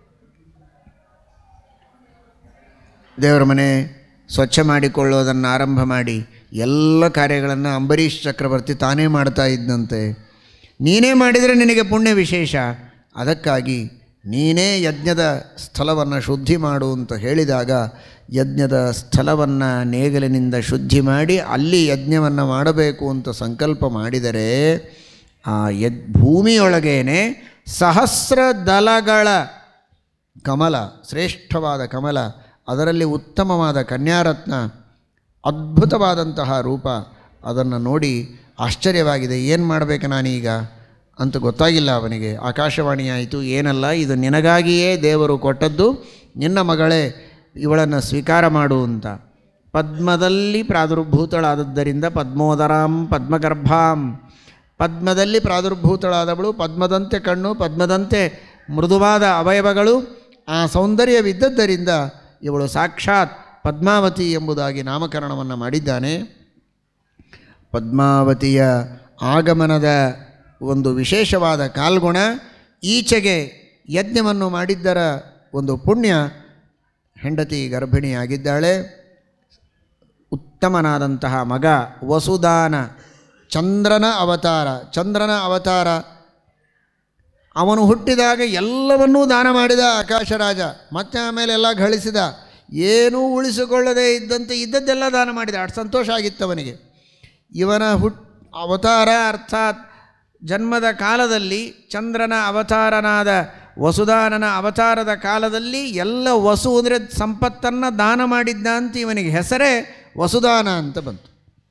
ದೇವರ ಮನೆ ಸ್ವಚ್ಛ ಮಾಡಿಕೊಳ್ಳೋದನ್ನು ಆರಂಭ ಮಾಡಿ ಎಲ್ಲ ಕಾರ್ಯಗಳನ್ನು ಅಂಬರೀಷ್ ಚಕ್ರವರ್ತಿ ತಾನೇ ಮಾಡ್ತಾ ಇದ್ದಂತೆ ನೀನೇ ಮಾಡಿದರೆ ನಿನಗೆ ಪುಣ್ಯ ವಿಶೇಷ ಅದಕ್ಕಾಗಿ ನೀನೇ ಯಜ್ಞದ ಸ್ಥಳವನ್ನು ಶುದ್ಧಿ ಮಾಡು ಅಂತ ಹೇಳಿದಾಗ ಯಜ್ಞದ ಸ್ಥಳವನ್ನು ನೇಗಲಿನಿಂದ ಶುದ್ಧಿ ಮಾಡಿ ಅಲ್ಲಿ ಯಜ್ಞವನ್ನು ಮಾಡಬೇಕು ಅಂತ ಸಂಕಲ್ಪ ಮಾಡಿದರೆ ಆ ಯದ್ ಭೂಮಿಯೊಳಗೇನೆ ಸಹಸ್ರ ದಲಗಳ ಕಮಲ ಶ್ರೇಷ್ಠವಾದ ಕಮಲ ಅದರಲ್ಲಿ ಉತ್ತಮವಾದ ಕನ್ಯಾರತ್ನ ಅದ್ಭುತವಾದಂತಹ ರೂಪ ಅದನ್ನು ನೋಡಿ ಆಶ್ಚರ್ಯವಾಗಿದೆ ಏನು ಮಾಡಬೇಕು ನಾನೀಗ ಅಂತ ಗೊತ್ತಾಗಿಲ್ಲ ಅವನಿಗೆ ಆಕಾಶವಾಣಿ ಆಯಿತು ಏನಲ್ಲ ಇದು ನಿನಗಾಗಿಯೇ ದೇವರು ಕೊಟ್ಟದ್ದು ನಿನ್ನ ಮಗಳೇ ಇವಳನ್ನು ಸ್ವೀಕಾರ ಮಾಡು ಅಂತ ಪದ್ಮದಲ್ಲಿ ಪ್ರಾದುರ್ಭೂತಳಾದದ್ದರಿಂದ ಪದ್ಮೋದರಾಂ ಪದ್ಮಗರ್ಭಾಂ ಪದ್ಮದಲ್ಲಿ ಪ್ರಾದುರ್ಭೂತಳಾದವಳು ಪದ್ಮದಂತೆ ಕಣ್ಣು ಪದ್ಮದಂತೆ ಮೃದುವಾದ ಅವಯವಗಳು ಆ ಸೌಂದರ್ಯವಿದ್ದದ್ದರಿಂದ ಇವಳು ಸಾಕ್ಷಾತ್ ಪದ್ಮಾವತಿ ಎಂಬುದಾಗಿ ನಾಮಕರಣವನ್ನು ಮಾಡಿದ್ದಾನೆ ಪದ್ಮಾವತಿಯ ಆಗಮನದ ಒಂದು ವಿಶೇಷವಾದ ಕಾಲ್ಗುಣ ಈಚೆಗೆ ಯಜ್ಞವನ್ನು ಮಾಡಿದ್ದರ ಒಂದು ಪುಣ್ಯ ಹೆಂಡತಿ ಗರ್ಭಿಣಿಯಾಗಿದ್ದಾಳೆ ಉತ್ತಮನಾದಂತಹ ಮಗ ವಸುದಾನ ಚಂದ್ರನ ಅವತಾರ ಚಂದ್ರನ ಅವತಾರ ಅವನು ಹುಟ್ಟಿದಾಗ ಎಲ್ಲವನ್ನೂ ದಾನ ಮಾಡಿದ ಆಕಾಶರಾಜ ಮತ್ತೆ ಆಮೇಲೆ ಎಲ್ಲ ಗಳಿಸಿದ ಏನೂ ಉಳಿಸಿಕೊಳ್ಳದೇ ಇದ್ದಂತೆ ಇದ್ದದ್ದೆಲ್ಲ ದಾನ ಮಾಡಿದ ಅಷ್ಟು ಸಂತೋಷ ಆಗಿತ್ತು ಅವನಿಗೆ ಇವನ ಹುಟ್ ಅವತಾರ ಅರ್ಥಾತ್ ಜನ್ಮದ ಕಾಲದಲ್ಲಿ ಚಂದ್ರನ ಅವತಾರನಾದ ವಸುದಾನನ ಅವತಾರದ ಕಾಲದಲ್ಲಿ ಎಲ್ಲ ವಸು ಅಂದರೆ ಸಂಪತ್ತನ್ನು ದಾನ ಮಾಡಿದ್ದ ಅಂತ ಇವನಿಗೆ ಹೆಸರೇ ವಸುದಾನ ಅಂತ ಬಂತು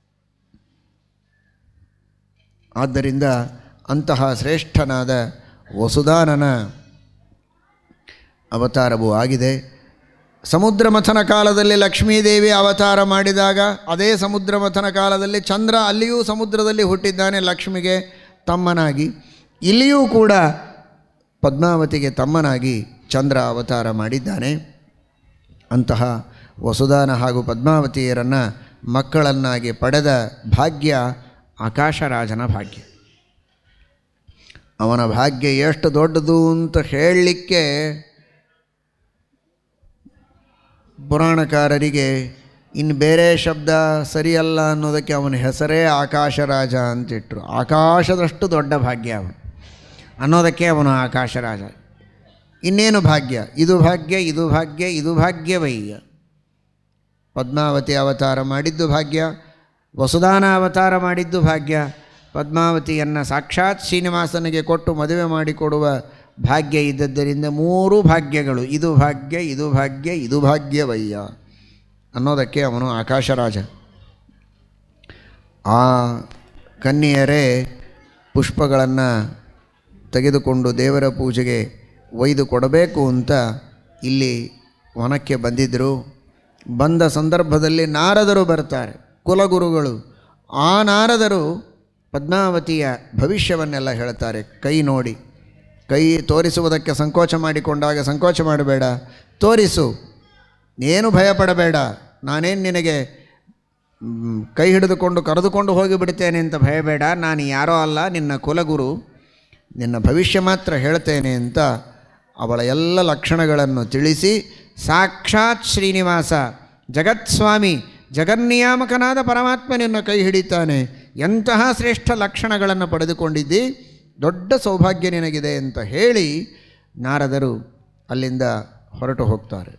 ಆದ್ದರಿಂದ ಅಂತಹ ಶ್ರೇಷ್ಠನಾದ ವಸುದಾನನ ಅವತಾರವೂ ಆಗಿದೆ ಸಮುದ್ರ ಮಥನ ಕಾಲದಲ್ಲಿ ಲಕ್ಷ್ಮೀದೇವಿ ಅವತಾರ ಮಾಡಿದಾಗ ಅದೇ ಸಮುದ್ರ ಮಥನ ಕಾಲದಲ್ಲಿ ಚಂದ್ರ ಅಲ್ಲಿಯೂ ಸಮುದ್ರದಲ್ಲಿ ಹುಟ್ಟಿದ್ದಾನೆ ಲಕ್ಷ್ಮಿಗೆ ತಮ್ಮನಾಗಿ ಇಲ್ಲಿಯೂ ಕೂಡ ಪದ್ಮಾವತಿಗೆ ತಮ್ಮನಾಗಿ ಚಂದ್ರ ಅವತಾರ ಮಾಡಿದ್ದಾನೆ ಅಂತಹ ವಸುದಾನ ಹಾಗೂ ಪದ್ಮಾವತಿಯರನ್ನು ಮಕ್ಕಳನ್ನಾಗಿ ಪಡೆದ ಭಾಗ್ಯ ಆಕಾಶರಾಜನ ಭಾಗ್ಯ ಅವನ ಭಾಗ್ಯ ಎಷ್ಟು ದೊಡ್ಡದು ಅಂತ ಹೇಳಲಿಕ್ಕೆ ಪುರಾಣಕಾರರಿಗೆ ಇನ್ನು ಬೇರೆ ಶಬ್ದ ಸರಿಯಲ್ಲ ಅನ್ನೋದಕ್ಕೆ ಅವನ ಹೆಸರೇ ಆಕಾಶರಾಜ ಅಂತಿಟ್ರು ಆಕಾಶದಷ್ಟು ದೊಡ್ಡ ಭಾಗ್ಯ ಅವನು ಅನ್ನೋದಕ್ಕೆ ಅವನು ಆಕಾಶರಾಜ ಇನ್ನೇನು ಭಾಗ್ಯ ಇದು ಭಾಗ್ಯ ಇದು ಭಾಗ್ಯ ಇದು ಭಾಗ್ಯವಯ್ಯ ಪದ್ಮಾವತಿ ಅವತಾರ ಮಾಡಿದ್ದು ಭಾಗ್ಯ ವಸುದಾನ ಅವತಾರ ಮಾಡಿದ್ದು ಭಾಗ್ಯ ಪದ್ಮಾವತಿಯನ್ನು ಸಾಕ್ಷಾತ್ ಶ್ರೀನಿವಾಸನಿಗೆ ಕೊಟ್ಟು ಮದುವೆ ಮಾಡಿಕೊಡುವ ಭಾಗ್ಯ ಇದ್ದದ್ದರಿಂದ ಮೂರು ಭಾಗ್ಯಗಳು ಇದು ಭಾಗ್ಯ ಇದು ಭಾಗ್ಯ ಇದು ಭಾಗ್ಯವಯ್ಯ ಅನ್ನೋದಕ್ಕೆ ಅವನು ಆಕಾಶರಾಜ ಆ ಕನ್ಯೆಯರೇ ಪುಷ್ಪಗಳನ್ನು ತೆಗೆದುಕೊಂಡು ದೇವರ ಪೂಜೆಗೆ ಒಯ್ದು ಕೊಡಬೇಕು ಅಂತ ಇಲ್ಲಿ ವನಕ್ಕೆ ಬಂದಿದ್ದರು ಬಂದ ಸಂದರ್ಭದಲ್ಲಿ ನಾರದರು ಬರ್ತಾರೆ ಕುಲಗುರುಗಳು ಆ ನಾರದರು ಪದ್ಮಾವತಿಯ ಭವಿಷ್ಯವನ್ನೆಲ್ಲ ಹೇಳ್ತಾರೆ ಕೈ ನೋಡಿ ಕೈ ತೋರಿಸುವುದಕ್ಕೆ ಸಂಕೋಚ ಮಾಡಿಕೊಂಡಾಗ ಸಂಕೋಚ ಮಾಡಬೇಡ ತೋರಿಸು ಏನು ಭಯಪಡಬೇಡ ನಾನೇನು ನಿನಗೆ ಮ್, ಕೈ ಹಿಡಿದುಕೊಂಡು ಕರೆದುಕೊಂಡು ಹೋಗಿಬಿಡ್ತೇನೆ ಅಂತ ಭಯಬೇಡ ನಾನು ಯಾರೋ ಅಲ್ಲ ನಿನ್ನ ಕುಲಗುರು ನಿನ್ನ ಭವಿಷ್ಯ ಮಾತ್ರ ಹೇಳ್ತೇನೆ ಅಂತ ಅವಳ ಎಲ್ಲ ಲಕ್ಷಣಗಳನ್ನು ತಿಳಿಸಿ ಸಾಕ್ಷಾತ್ ಶ್ರೀನಿವಾಸ ಜಗತ್ಸ್ವಾಮಿ ಜಗನ್ನಿಯಾಮಕನಾದ ಪರಮಾತ್ಮನನ್ನು ಕೈ ಹಿಡಿತಾನೆ ಎಂತಹ ಶ್ರೇಷ್ಠ ಲಕ್ಷಣಗಳನ್ನು ಪಡೆದುಕೊಂಡಿದ್ದಿ ದೊಡ್ಡ ಸೌಭಾಗ್ಯ ನಿನಗಿದೆ ಅಂತ ಹೇಳಿ ನಾರದರು ಅಲ್ಲಿಂದ ಹೊರಟು ಹೋಗ್ತಾರೆ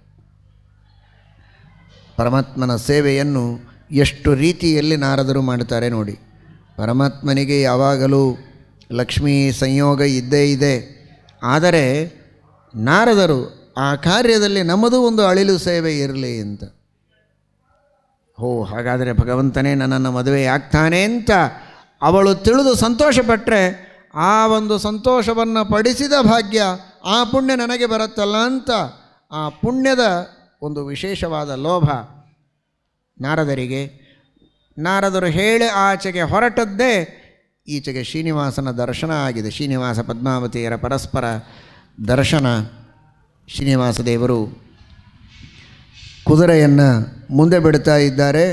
ಪರಮಾತ್ಮನ ಸೇವೆಯನ್ನು ಎಷ್ಟು ರೀತಿಯಲ್ಲಿ ನಾರದರು ಮಾಡ್ತಾರೆ ನೋಡಿ ಪರಮಾತ್ಮನಿಗೆ ಯಾವಾಗಲೂ ಲಕ್ಷ್ಮೀ ಸಂಯೋಗ ಇದ್ದೇ ಇದೆ ಆದರೆ ನಾರದರು ಆ ಕಾರ್ಯದಲ್ಲಿ ನಮ್ಮದು ಒಂದು ಅಳಿಲು ಸೇವೆ ಇರಲಿ ಅಂತ ಹೋ ಹಾಗಾದರೆ ಭಗವಂತನೇ ನನ್ನನ್ನು ಮದುವೆ ಆಗ್ತಾನೆ ಅಂತ ಅವಳು ತಿಳಿದು ಸಂತೋಷಪಟ್ಟರೆ ಆ ಒಂದು ಸಂತೋಷವನ್ನು ಪಡಿಸಿದ ಭಾಗ್ಯ ಆ ಪುಣ್ಯ ನನಗೆ ಬರುತ್ತಲ್ಲ ಅಂತ ಆ ಪುಣ್ಯದ ಒಂದು ವಿಶೇಷವಾದ ಲೋಭ ನಾರದರಿಗೆ ನಾರದರು ಹೇಳಿ ಆಚೆಗೆ ಹೊರಟದ್ದೇ ಈಚೆಗೆ ಶ್ರೀನಿವಾಸನ ದರ್ಶನ ಆಗಿದೆ ಶ್ರೀನಿವಾಸ ಪದ್ಮಾವತಿಯರ ಪರಸ್ಪರ ದರ್ಶನ ಶ್ರೀನಿವಾಸ ದೇವರು ಕುದುರೆಯನ್ನು ಮುಂದೆ ಬಿಡ್ತಾ ಇದ್ದಾರೆ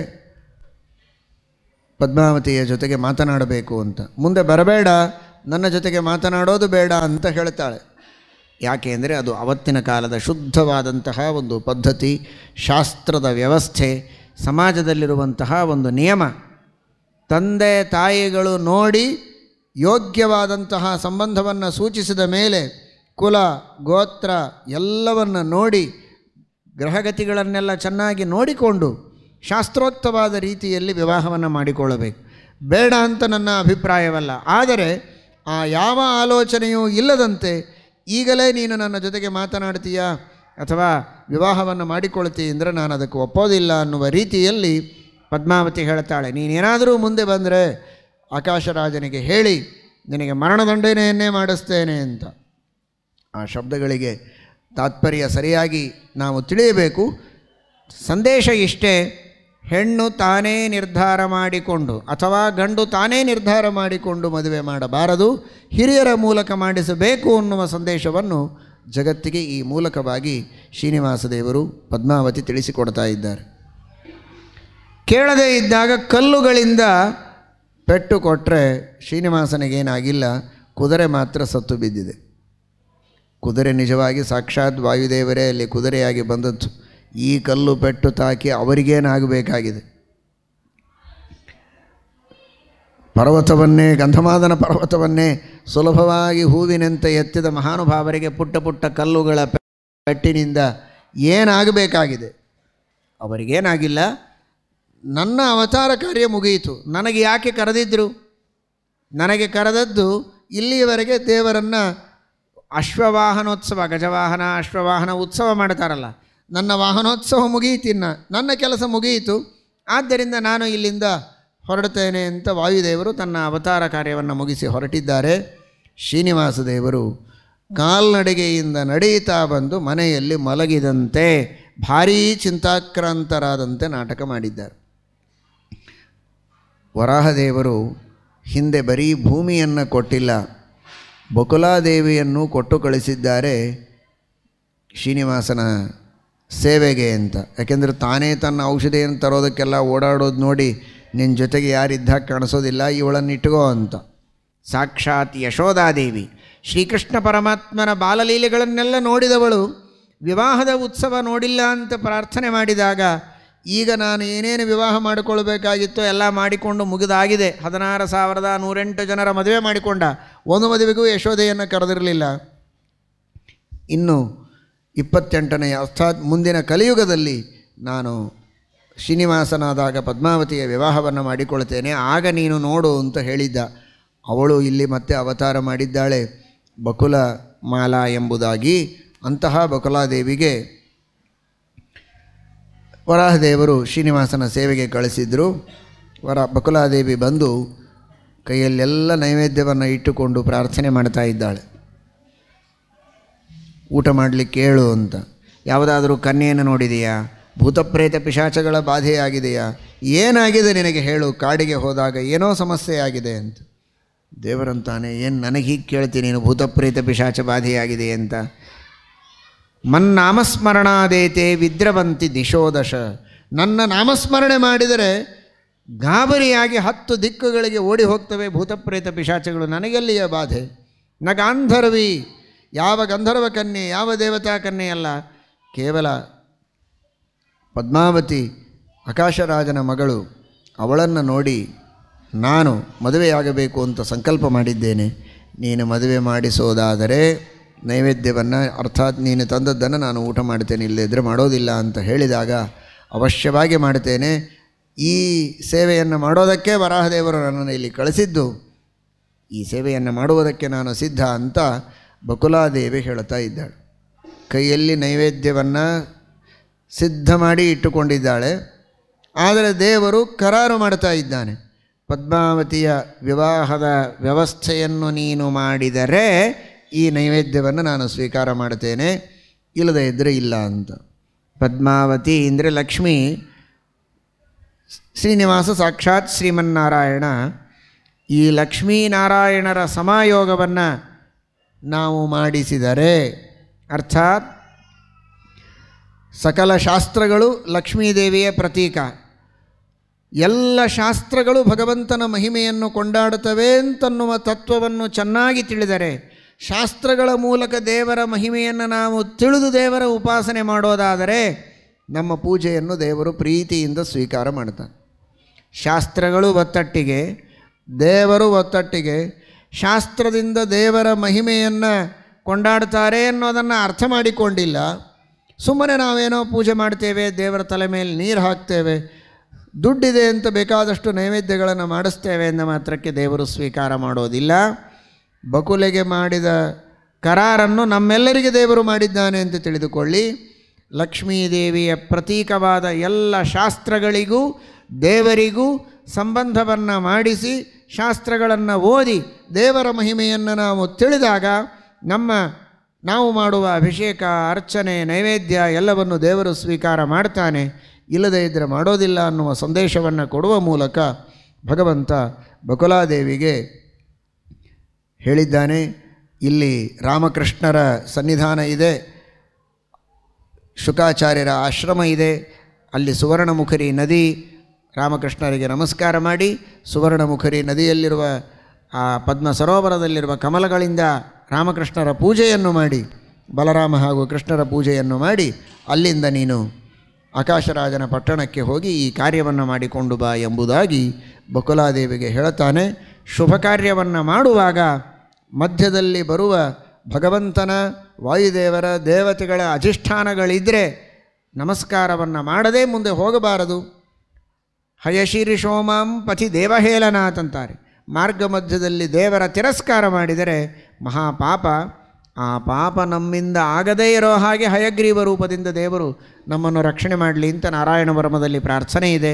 ಪದ್ಮಾವತಿಯ ಜೊತೆಗೆ ಮಾತನಾಡಬೇಕು ಅಂತ ಮುಂದೆ ಬರಬೇಡ ನನ್ನ ಜೊತೆಗೆ ಮಾತನಾಡೋದು ಬೇಡ ಅಂತ ಹೇಳ್ತಾಳೆ ಯಾಕೆ ಅಂದರೆ ಅದು ಅವತ್ತಿನ ಕಾಲದ ಶುದ್ಧವಾದಂತಹ ಒಂದು ಪದ್ಧತಿ ಶಾಸ್ತ್ರದ ವ್ಯವಸ್ಥೆ ಸಮಾಜದಲ್ಲಿರುವಂತಹ ಒಂದು ನಿಯಮ ತಂದೆ ತಾಯಿಗಳು ನೋಡಿ ಯೋಗ್ಯವಾದಂತಹ ಸಂಬಂಧವನ್ನು ಸೂಚಿಸಿದ ಮೇಲೆ ಕುಲ ಗೋತ್ರ ಎಲ್ಲವನ್ನು ನೋಡಿ ಗ್ರಹಗತಿಗಳನ್ನೆಲ್ಲ ಚೆನ್ನಾಗಿ ನೋಡಿಕೊಂಡು ಶಾಸ್ತ್ರೋಕ್ತವಾದ ರೀತಿಯಲ್ಲಿ ವಿವಾಹವನ್ನು ಮಾಡಿಕೊಳ್ಳಬೇಕು ಬೇಡ ಅಂತ ನನ್ನ ಅಭಿಪ್ರಾಯವಲ್ಲ ಆದರೆ ಆ ಯಾವ ಆಲೋಚನೆಯೂ ಇಲ್ಲದಂತೆ ಈಗಲೇ ನೀನು ನನ್ನ ಜೊತೆಗೆ ಮಾತನಾಡ್ತೀಯಾ ಅಥವಾ ವಿವಾಹವನ್ನು ಮಾಡಿಕೊಳ್ತೀ ಅಂದರೆ ನಾನು ಅದಕ್ಕೆ ಒಪ್ಪೋದಿಲ್ಲ ಅನ್ನುವ ರೀತಿಯಲ್ಲಿ ಪದ್ಮಾವತಿ ಹೇಳ್ತಾಳೆ ನೀನೇನಾದರೂ ಮುಂದೆ ಬಂದರೆ ಆಕಾಶರಾಜನಿಗೆ ಹೇಳಿ ನಿನಗೆ ಮರಣದಂಡನೆಯನ್ನೇ ಮಾಡಿಸ್ತೇನೆ ಅಂತ ಆ ಶಬ್ದಗಳಿಗೆ ತಾತ್ಪರ್ಯ ಸರಿಯಾಗಿ ನಾವು ತಿಳಿಯಬೇಕು ಸಂದೇಶ ಇಷ್ಟೇ ಹೆಣ್ಣು ತಾನೇ ನಿರ್ಧಾರ ಮಾಡಿಕೊಂಡು ಅಥವಾ ಗಂಡು ತಾನೇ ನಿರ್ಧಾರ ಮಾಡಿಕೊಂಡು ಮದುವೆ ಮಾಡಬಾರದು ಹಿರಿಯರ ಮೂಲಕ ಮಾಡಿಸಬೇಕು ಅನ್ನುವ ಸಂದೇಶವನ್ನು ಜಗತ್ತಿಗೆ ಈ ಮೂಲಕವಾಗಿ ಶ್ರೀನಿವಾಸ ದೇವರು ಪದ್ಮಾವತಿ ತಿಳಿಸಿಕೊಡ್ತಾ ಇದ್ದಾರೆ ಕೇಳದೇ ಇದ್ದಾಗ ಕಲ್ಲುಗಳಿಂದ ಪೆಟ್ಟು ಕೊಟ್ಟರೆ ಶ್ರೀನಿವಾಸನಿಗೇನಾಗಿಲ್ಲ ಕುದುರೆ ಮಾತ್ರ ಸತ್ತು ಬಿದ್ದಿದೆ ಕುದುರೆ ನಿಜವಾಗಿ ಸಾಕ್ಷಾತ್ ವಾಯುದೇವರೇ ಅಲ್ಲಿ ಕುದುರೆಯಾಗಿ ಬಂದದ್ದು ಈ ಕಲ್ಲು ಪೆಟ್ಟು ತಾಕಿ ಅವರಿಗೇನಾಗಬೇಕಾಗಿದೆ ಪರ್ವತವನ್ನೇ ಗಂಧಮಾದನ ಪರ್ವತವನ್ನೇ ಸುಲಭವಾಗಿ ಹೂವಿನಂತೆ ಎತ್ತಿದ ಮಹಾನುಭಾವರಿಗೆ ಪುಟ್ಟ ಪುಟ್ಟ ಕಲ್ಲುಗಳ ಪೆಟ್ಟಿನಿಂದ ಏನಾಗಬೇಕಾಗಿದೆ ಅವರಿಗೇನಾಗಿಲ್ಲ ನನ್ನ ಅವತಾರ ಕಾರ್ಯ ಮುಗಿಯಿತು ನನಗೆ ಯಾಕೆ ಕರೆದಿದ್ದರು ನನಗೆ ಕರೆದದ್ದು ಇಲ್ಲಿಯವರೆಗೆ ದೇವರನ್ನು ಅಶ್ವವಾಹನೋತ್ಸವ ಗಜವಾಹನ ಅಶ್ವವಾಹನ ಉತ್ಸವ ಮಾಡ್ತಾರಲ್ಲ ನನ್ನ ವಾಹನೋತ್ಸವ ಮುಗಿಯಿತಿನ್ನ ನನ್ನ ಕೆಲಸ ಮುಗಿಯಿತು ಆದ್ದರಿಂದ ನಾನು ಇಲ್ಲಿಂದ ಹೊರಡ್ತೇನೆ ಅಂತ ವಾಯುದೇವರು ತನ್ನ ಅವತಾರ ಕಾರ್ಯವನ್ನು ಮುಗಿಸಿ ಹೊರಟಿದ್ದಾರೆ ಶ್ರೀನಿವಾಸ ದೇವರು ಕಾಲ್ನಡಿಗೆಯಿಂದ ನಡೆಯುತ್ತಾ ಬಂದು ಮನೆಯಲ್ಲಿ ಮಲಗಿದಂತೆ ಭಾರೀ ಚಿಂತಾಕ್ರಾಂತರಾದಂತೆ ನಾಟಕ ಮಾಡಿದ್ದಾರೆ ವರಾಹದೇವರು ಹಿಂದೆ ಬರೀ ಭೂಮಿಯನ್ನು ಕೊಟ್ಟಿಲ್ಲ ಬಕುಲಾದೇವಿಯನ್ನು ಕೊಟ್ಟು ಕಳಿಸಿದ್ದಾರೆ ಶ್ರೀನಿವಾಸನ ಸೇವೆಗೆ ಅಂತ ಯಾಕೆಂದರೆ ತಾನೇ ತನ್ನ ಔಷಧಿಯನ್ನು ತರೋದಕ್ಕೆಲ್ಲ ಓಡಾಡೋದು ನೋಡಿ ನಿನ್ನ ಜೊತೆಗೆ ಯಾರಿದ್ದಾಗ ಕಾಣಿಸೋದಿಲ್ಲ ಇವಳನ್ನು ಇಟ್ಕೋ ಅಂತ ಸಾಕ್ಷಾತ್ ಯಶೋಧಾದೇವಿ ಶ್ರೀಕೃಷ್ಣ ಪರಮಾತ್ಮನ ಬಾಲಲೀಲೆಗಳನ್ನೆಲ್ಲ ನೋಡಿದವಳು ವಿವಾಹದ ಉತ್ಸವ ನೋಡಿಲ್ಲ ಅಂತ ಪ್ರಾರ್ಥನೆ ಮಾಡಿದಾಗ ಈಗ ನಾನು ಏನೇನು ವಿವಾಹ ಮಾಡಿಕೊಳ್ಬೇಕಾಗಿತ್ತೋ ಎಲ್ಲ ಮಾಡಿಕೊಂಡು ಮುಗಿದಾಗಿದೆ ಹದಿನಾರು ಸಾವಿರದ ನೂರೆಂಟು ಜನರ ಮದುವೆ ಮಾಡಿಕೊಂಡ ಒಂದು ಮದುವೆಗೂ ಯಶೋಧೆಯನ್ನು ಕರೆದಿರಲಿಲ್ಲ ಇನ್ನು ಇಪ್ಪತ್ತೆಂಟನೆಯ ಅರ್ಥಾತ್ ಮುಂದಿನ ಕಲಿಯುಗದಲ್ಲಿ ನಾನು ಶ್ರೀನಿವಾಸನಾದಾಗ ಪದ್ಮಾವತಿಯ ವಿವಾಹವನ್ನು ಮಾಡಿಕೊಳ್ತೇನೆ ಆಗ ನೀನು ನೋಡು ಅಂತ ಹೇಳಿದ್ದ ಅವಳು ಇಲ್ಲಿ ಮತ್ತೆ ಅವತಾರ ಮಾಡಿದ್ದಾಳೆ ಬಕುಲ ಮಾಲಾ ಎಂಬುದಾಗಿ ಅಂತಹ ಬಕುಲಾದೇವಿಗೆ ವರಾಹದೇವರು ಶ್ರೀನಿವಾಸನ ಸೇವೆಗೆ ಕಳಿಸಿದರು ವರ ಬಕುಲಾದೇವಿ ಬಂದು ಕೈಯಲ್ಲೆಲ್ಲ ನೈವೇದ್ಯವನ್ನು ಇಟ್ಟುಕೊಂಡು ಪ್ರಾರ್ಥನೆ ಮಾಡ್ತಾ ಇದ್ದಾಳೆ ಊಟ ಮಾಡಲಿಕ್ಕೆ ಹೇಳು ಅಂತ ಯಾವುದಾದರೂ ಕನ್ಯೆಯನ್ನು ನೋಡಿದೆಯಾ ಭೂತಪ್ರೇತ ಪಿಶಾಚಗಳ ಬಾಧೆಯಾಗಿದೆಯಾ ಏನಾಗಿದೆ ನಿನಗೆ ಹೇಳು ಕಾಡಿಗೆ ಹೋದಾಗ ಏನೋ ಸಮಸ್ಯೆ ಆಗಿದೆ ಅಂತ ದೇವರಂತಾನೆ ಏನು ನನಗೆ ಹೀಗೆ ಕೇಳ್ತೀನಿ ನೀನು ಭೂತಪ್ರೇತ ಪಿಶಾಚ ಬಾಧೆಯಾಗಿದೆ ಅಂತ ಮನ್ನಾಮಸ್ಮರಣಾದೇತೆ ವಿದ್ರವಂತಿ ದಿಶೋದಶ ನನ್ನ ನಾಮಸ್ಮರಣೆ ಮಾಡಿದರೆ ಗಾಬರಿಯಾಗಿ ಹತ್ತು ದಿಕ್ಕುಗಳಿಗೆ ಓಡಿ ಹೋಗ್ತವೆ ಭೂತಪ್ರೇತ ಪಿಶಾಚಗಳು ನನಗೆಲ್ಲಿಯ ಬಾಧೆ ನ ಗಾಂಧರ್ವಿ ಯಾವ ಗಂಧರ್ವ ಕನ್ಯೆ ಯಾವ ದೇವತಾ ಕನ್ಯೆ ಅಲ್ಲ ಕೇವಲ ಪದ್ಮಾವತಿ ಆಕಾಶರಾಜನ ಮಗಳು ಅವಳನ್ನು ನೋಡಿ ನಾನು ಮದುವೆಯಾಗಬೇಕು ಅಂತ ಸಂಕಲ್ಪ ಮಾಡಿದ್ದೇನೆ ನೀನು ಮದುವೆ ಮಾಡಿಸೋದಾದರೆ ನೈವೇದ್ಯವನ್ನು ಅರ್ಥಾತ್ ನೀನು ತಂದದ್ದನ್ನು ನಾನು ಊಟ ಮಾಡ್ತೇನೆ ಇಲ್ಲದಿದ್ದರೆ ಮಾಡೋದಿಲ್ಲ ಅಂತ ಹೇಳಿದಾಗ ಅವಶ್ಯವಾಗಿ ಮಾಡ್ತೇನೆ ಈ ಸೇವೆಯನ್ನು ಮಾಡೋದಕ್ಕೆ ವರಾಹದೇವರು ನನ್ನನ್ನು ಇಲ್ಲಿ ಕಳಿಸಿದ್ದು ಈ ಸೇವೆಯನ್ನು ಮಾಡುವುದಕ್ಕೆ ನಾನು ಸಿದ್ಧ ಅಂತ ಬಕುಲಾದೇವಿ ಹೇಳ್ತಾ ಇದ್ದಾಳೆ ಕೈಯಲ್ಲಿ ನೈವೇದ್ಯವನ್ನು ಸಿದ್ಧ ಮಾಡಿ ಇಟ್ಟುಕೊಂಡಿದ್ದಾಳೆ ಆದರೆ ದೇವರು ಕರಾರು ಮಾಡ್ತಾ ಇದ್ದಾನೆ ಪದ್ಮಾವತಿಯ ವಿವಾಹದ ವ್ಯವಸ್ಥೆಯನ್ನು ನೀನು ಮಾಡಿದರೆ ಈ ನೈವೇದ್ಯವನ್ನು ನಾನು ಸ್ವೀಕಾರ ಮಾಡ್ತೇನೆ ಇಲ್ಲದೇ ಇದ್ದರೆ ಇಲ್ಲ ಅಂತ ಪದ್ಮಾವತಿ ಅಂದರೆ ಲಕ್ಷ್ಮಿ ಶ್ರೀನಿವಾಸ ಸಾಕ್ಷಾತ್ ಶ್ರೀಮನ್ನಾರಾಯಣ ಈ ಲಕ್ಷ್ಮೀನಾರಾಯಣರ ಸಮಾಯೋಗವನ್ನು ನಾವು ಮಾಡಿಸಿದರೆ ಅರ್ಥಾತ್ ಸಕಲ ಶಾಸ್ತ್ರಗಳು ಲಕ್ಷ್ಮೀದೇವಿಯ ಪ್ರತೀಕ ಎಲ್ಲ ಶಾಸ್ತ್ರಗಳು ಭಗವಂತನ ಮಹಿಮೆಯನ್ನು ಕೊಂಡಾಡುತ್ತವೆ ಅಂತನ್ನುವ ತತ್ವವನ್ನು ಚೆನ್ನಾಗಿ ತಿಳಿದರೆ ಶಾಸ್ತ್ರಗಳ ಮೂಲಕ ದೇವರ ಮಹಿಮೆಯನ್ನು ನಾವು ತಿಳಿದು ದೇವರ ಉಪಾಸನೆ ಮಾಡೋದಾದರೆ ನಮ್ಮ ಪೂಜೆಯನ್ನು ದೇವರು ಪ್ರೀತಿಯಿಂದ ಸ್ವೀಕಾರ ಮಾಡ್ತಾನೆ ಶಾಸ್ತ್ರಗಳು ಒತ್ತಟ್ಟಿಗೆ ದೇವರು ಒತ್ತಟ್ಟಿಗೆ ಶಾಸ್ತ್ರದಿಂದ ದೇವರ ಮಹಿಮೆಯನ್ನು ಕೊಂಡಾಡ್ತಾರೆ ಅನ್ನೋದನ್ನು ಅರ್ಥ ಮಾಡಿಕೊಂಡಿಲ್ಲ ಸುಮ್ಮನೆ ನಾವೇನೋ ಪೂಜೆ ಮಾಡ್ತೇವೆ ದೇವರ ತಲೆ ಮೇಲೆ ನೀರು ಹಾಕ್ತೇವೆ ದುಡ್ಡಿದೆ ಅಂತ ಬೇಕಾದಷ್ಟು ನೈವೇದ್ಯಗಳನ್ನು ಮಾಡಿಸ್ತೇವೆ ಎಂದ ಮಾತ್ರಕ್ಕೆ ದೇವರು ಸ್ವೀಕಾರ ಮಾಡೋದಿಲ್ಲ ಬಕುಲೆಗೆ ಮಾಡಿದ ಕರಾರನ್ನು ನಮ್ಮೆಲ್ಲರಿಗೆ ದೇವರು ಮಾಡಿದ್ದಾನೆ ಅಂತ ತಿಳಿದುಕೊಳ್ಳಿ ಲಕ್ಷ್ಮೀದೇವಿಯ ಪ್ರತೀಕವಾದ ಎಲ್ಲ ಶಾಸ್ತ್ರಗಳಿಗೂ ದೇವರಿಗೂ ಸಂಬಂಧವನ್ನು ಮಾಡಿಸಿ ಶಾಸ್ತ್ರಗಳನ್ನು ಓದಿ ದೇವರ ಮಹಿಮೆಯನ್ನು ನಾವು ತಿಳಿದಾಗ ನಮ್ಮ ನಾವು ಮಾಡುವ ಅಭಿಷೇಕ ಅರ್ಚನೆ ನೈವೇದ್ಯ ಎಲ್ಲವನ್ನು ದೇವರು ಸ್ವೀಕಾರ ಮಾಡ್ತಾನೆ ಇಲ್ಲದೇ ಇದ್ದರೆ ಮಾಡೋದಿಲ್ಲ ಅನ್ನುವ ಸಂದೇಶವನ್ನು ಕೊಡುವ ಮೂಲಕ ಭಗವಂತ ಬಕುಲಾದೇವಿಗೆ ಹೇಳಿದ್ದಾನೆ ಇಲ್ಲಿ ರಾಮಕೃಷ್ಣರ ಸನ್ನಿಧಾನ ಇದೆ ಶುಕಾಚಾರ್ಯರ ಆಶ್ರಮ ಇದೆ ಅಲ್ಲಿ ಸುವರ್ಣಮುಖರಿ ನದಿ ರಾಮಕೃಷ್ಣರಿಗೆ ನಮಸ್ಕಾರ ಮಾಡಿ ಸುವರ್ಣಮುಖರಿ ನದಿಯಲ್ಲಿರುವ ಆ ಪದ್ಮ ಸರೋವರದಲ್ಲಿರುವ ಕಮಲಗಳಿಂದ ರಾಮಕೃಷ್ಣರ ಪೂಜೆಯನ್ನು ಮಾಡಿ ಬಲರಾಮ ಹಾಗೂ ಕೃಷ್ಣರ ಪೂಜೆಯನ್ನು ಮಾಡಿ ಅಲ್ಲಿಂದ ನೀನು ಆಕಾಶರಾಜನ ಪಟ್ಟಣಕ್ಕೆ ಹೋಗಿ ಈ ಕಾರ್ಯವನ್ನು ಮಾಡಿಕೊಂಡು ಬಾ ಎಂಬುದಾಗಿ ಬಕುಲಾದೇವಿಗೆ ಹೇಳುತ್ತಾನೆ ಶುಭ ಕಾರ್ಯವನ್ನು ಮಾಡುವಾಗ ಮಧ್ಯದಲ್ಲಿ ಬರುವ ಭಗವಂತನ ವಾಯುದೇವರ ದೇವತೆಗಳ ಅಧಿಷ್ಠಾನಗಳಿದ್ದರೆ ನಮಸ್ಕಾರವನ್ನು ಮಾಡದೇ ಮುಂದೆ ಹೋಗಬಾರದು ಹಯಶೀರ್ಷೋಮಾಂ ಪಥಿ ದೇವಹೇಳನಾಥ್ ಅಂತಾರೆ ಮಾರ್ಗ ಮಧ್ಯದಲ್ಲಿ ದೇವರ ತಿರಸ್ಕಾರ ಮಾಡಿದರೆ ಮಹಾಪಾಪ ಆ ಪಾಪ ನಮ್ಮಿಂದ ಆಗದೇ ಇರೋ ಹಾಗೆ ಹಯಗ್ರೀವ ರೂಪದಿಂದ ದೇವರು ನಮ್ಮನ್ನು ರಕ್ಷಣೆ ಮಾಡಲಿ ಅಂತ ನಾರಾಯಣ ವರ್ಮದಲ್ಲಿ ಪ್ರಾರ್ಥನೆ ಇದೆ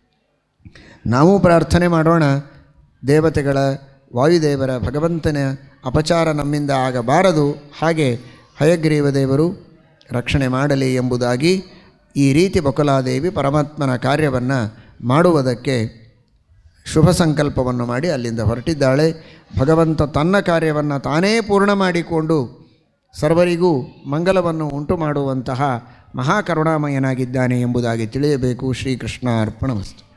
ನಾವು ಪ್ರಾರ್ಥನೆ ಮಾಡೋಣ ದೇವತೆಗಳ ವಾಯುದೇವರ ಭಗವಂತನ ಅಪಚಾರ ನಮ್ಮಿಂದ ಆಗಬಾರದು ಹಾಗೆ ಹಯಗ್ರೀವ ದೇವರು ರಕ್ಷಣೆ ಮಾಡಲಿ ಎಂಬುದಾಗಿ ಈ ರೀತಿ ಬಕುಲಾದೇವಿ ಪರಮಾತ್ಮನ ಕಾರ್ಯವನ್ನು ಮಾಡುವುದಕ್ಕೆ ಶುಭ ಸಂಕಲ್ಪವನ್ನು ಮಾಡಿ ಅಲ್ಲಿಂದ ಹೊರಟಿದ್ದಾಳೆ ಭಗವಂತ ತನ್ನ ಕಾರ್ಯವನ್ನು ತಾನೇ ಪೂರ್ಣ ಮಾಡಿಕೊಂಡು ಸರ್ವರಿಗೂ ಮಂಗಲವನ್ನು ಉಂಟು ಮಾಡುವಂತಹ ಮಹಾಕರುಣಾಮಯನಾಗಿದ್ದಾನೆ ಎಂಬುದಾಗಿ ತಿಳಿಯಬೇಕು ಶ್ರೀಕೃಷ್ಣ ಅರ್ಪಣವಸ್ತು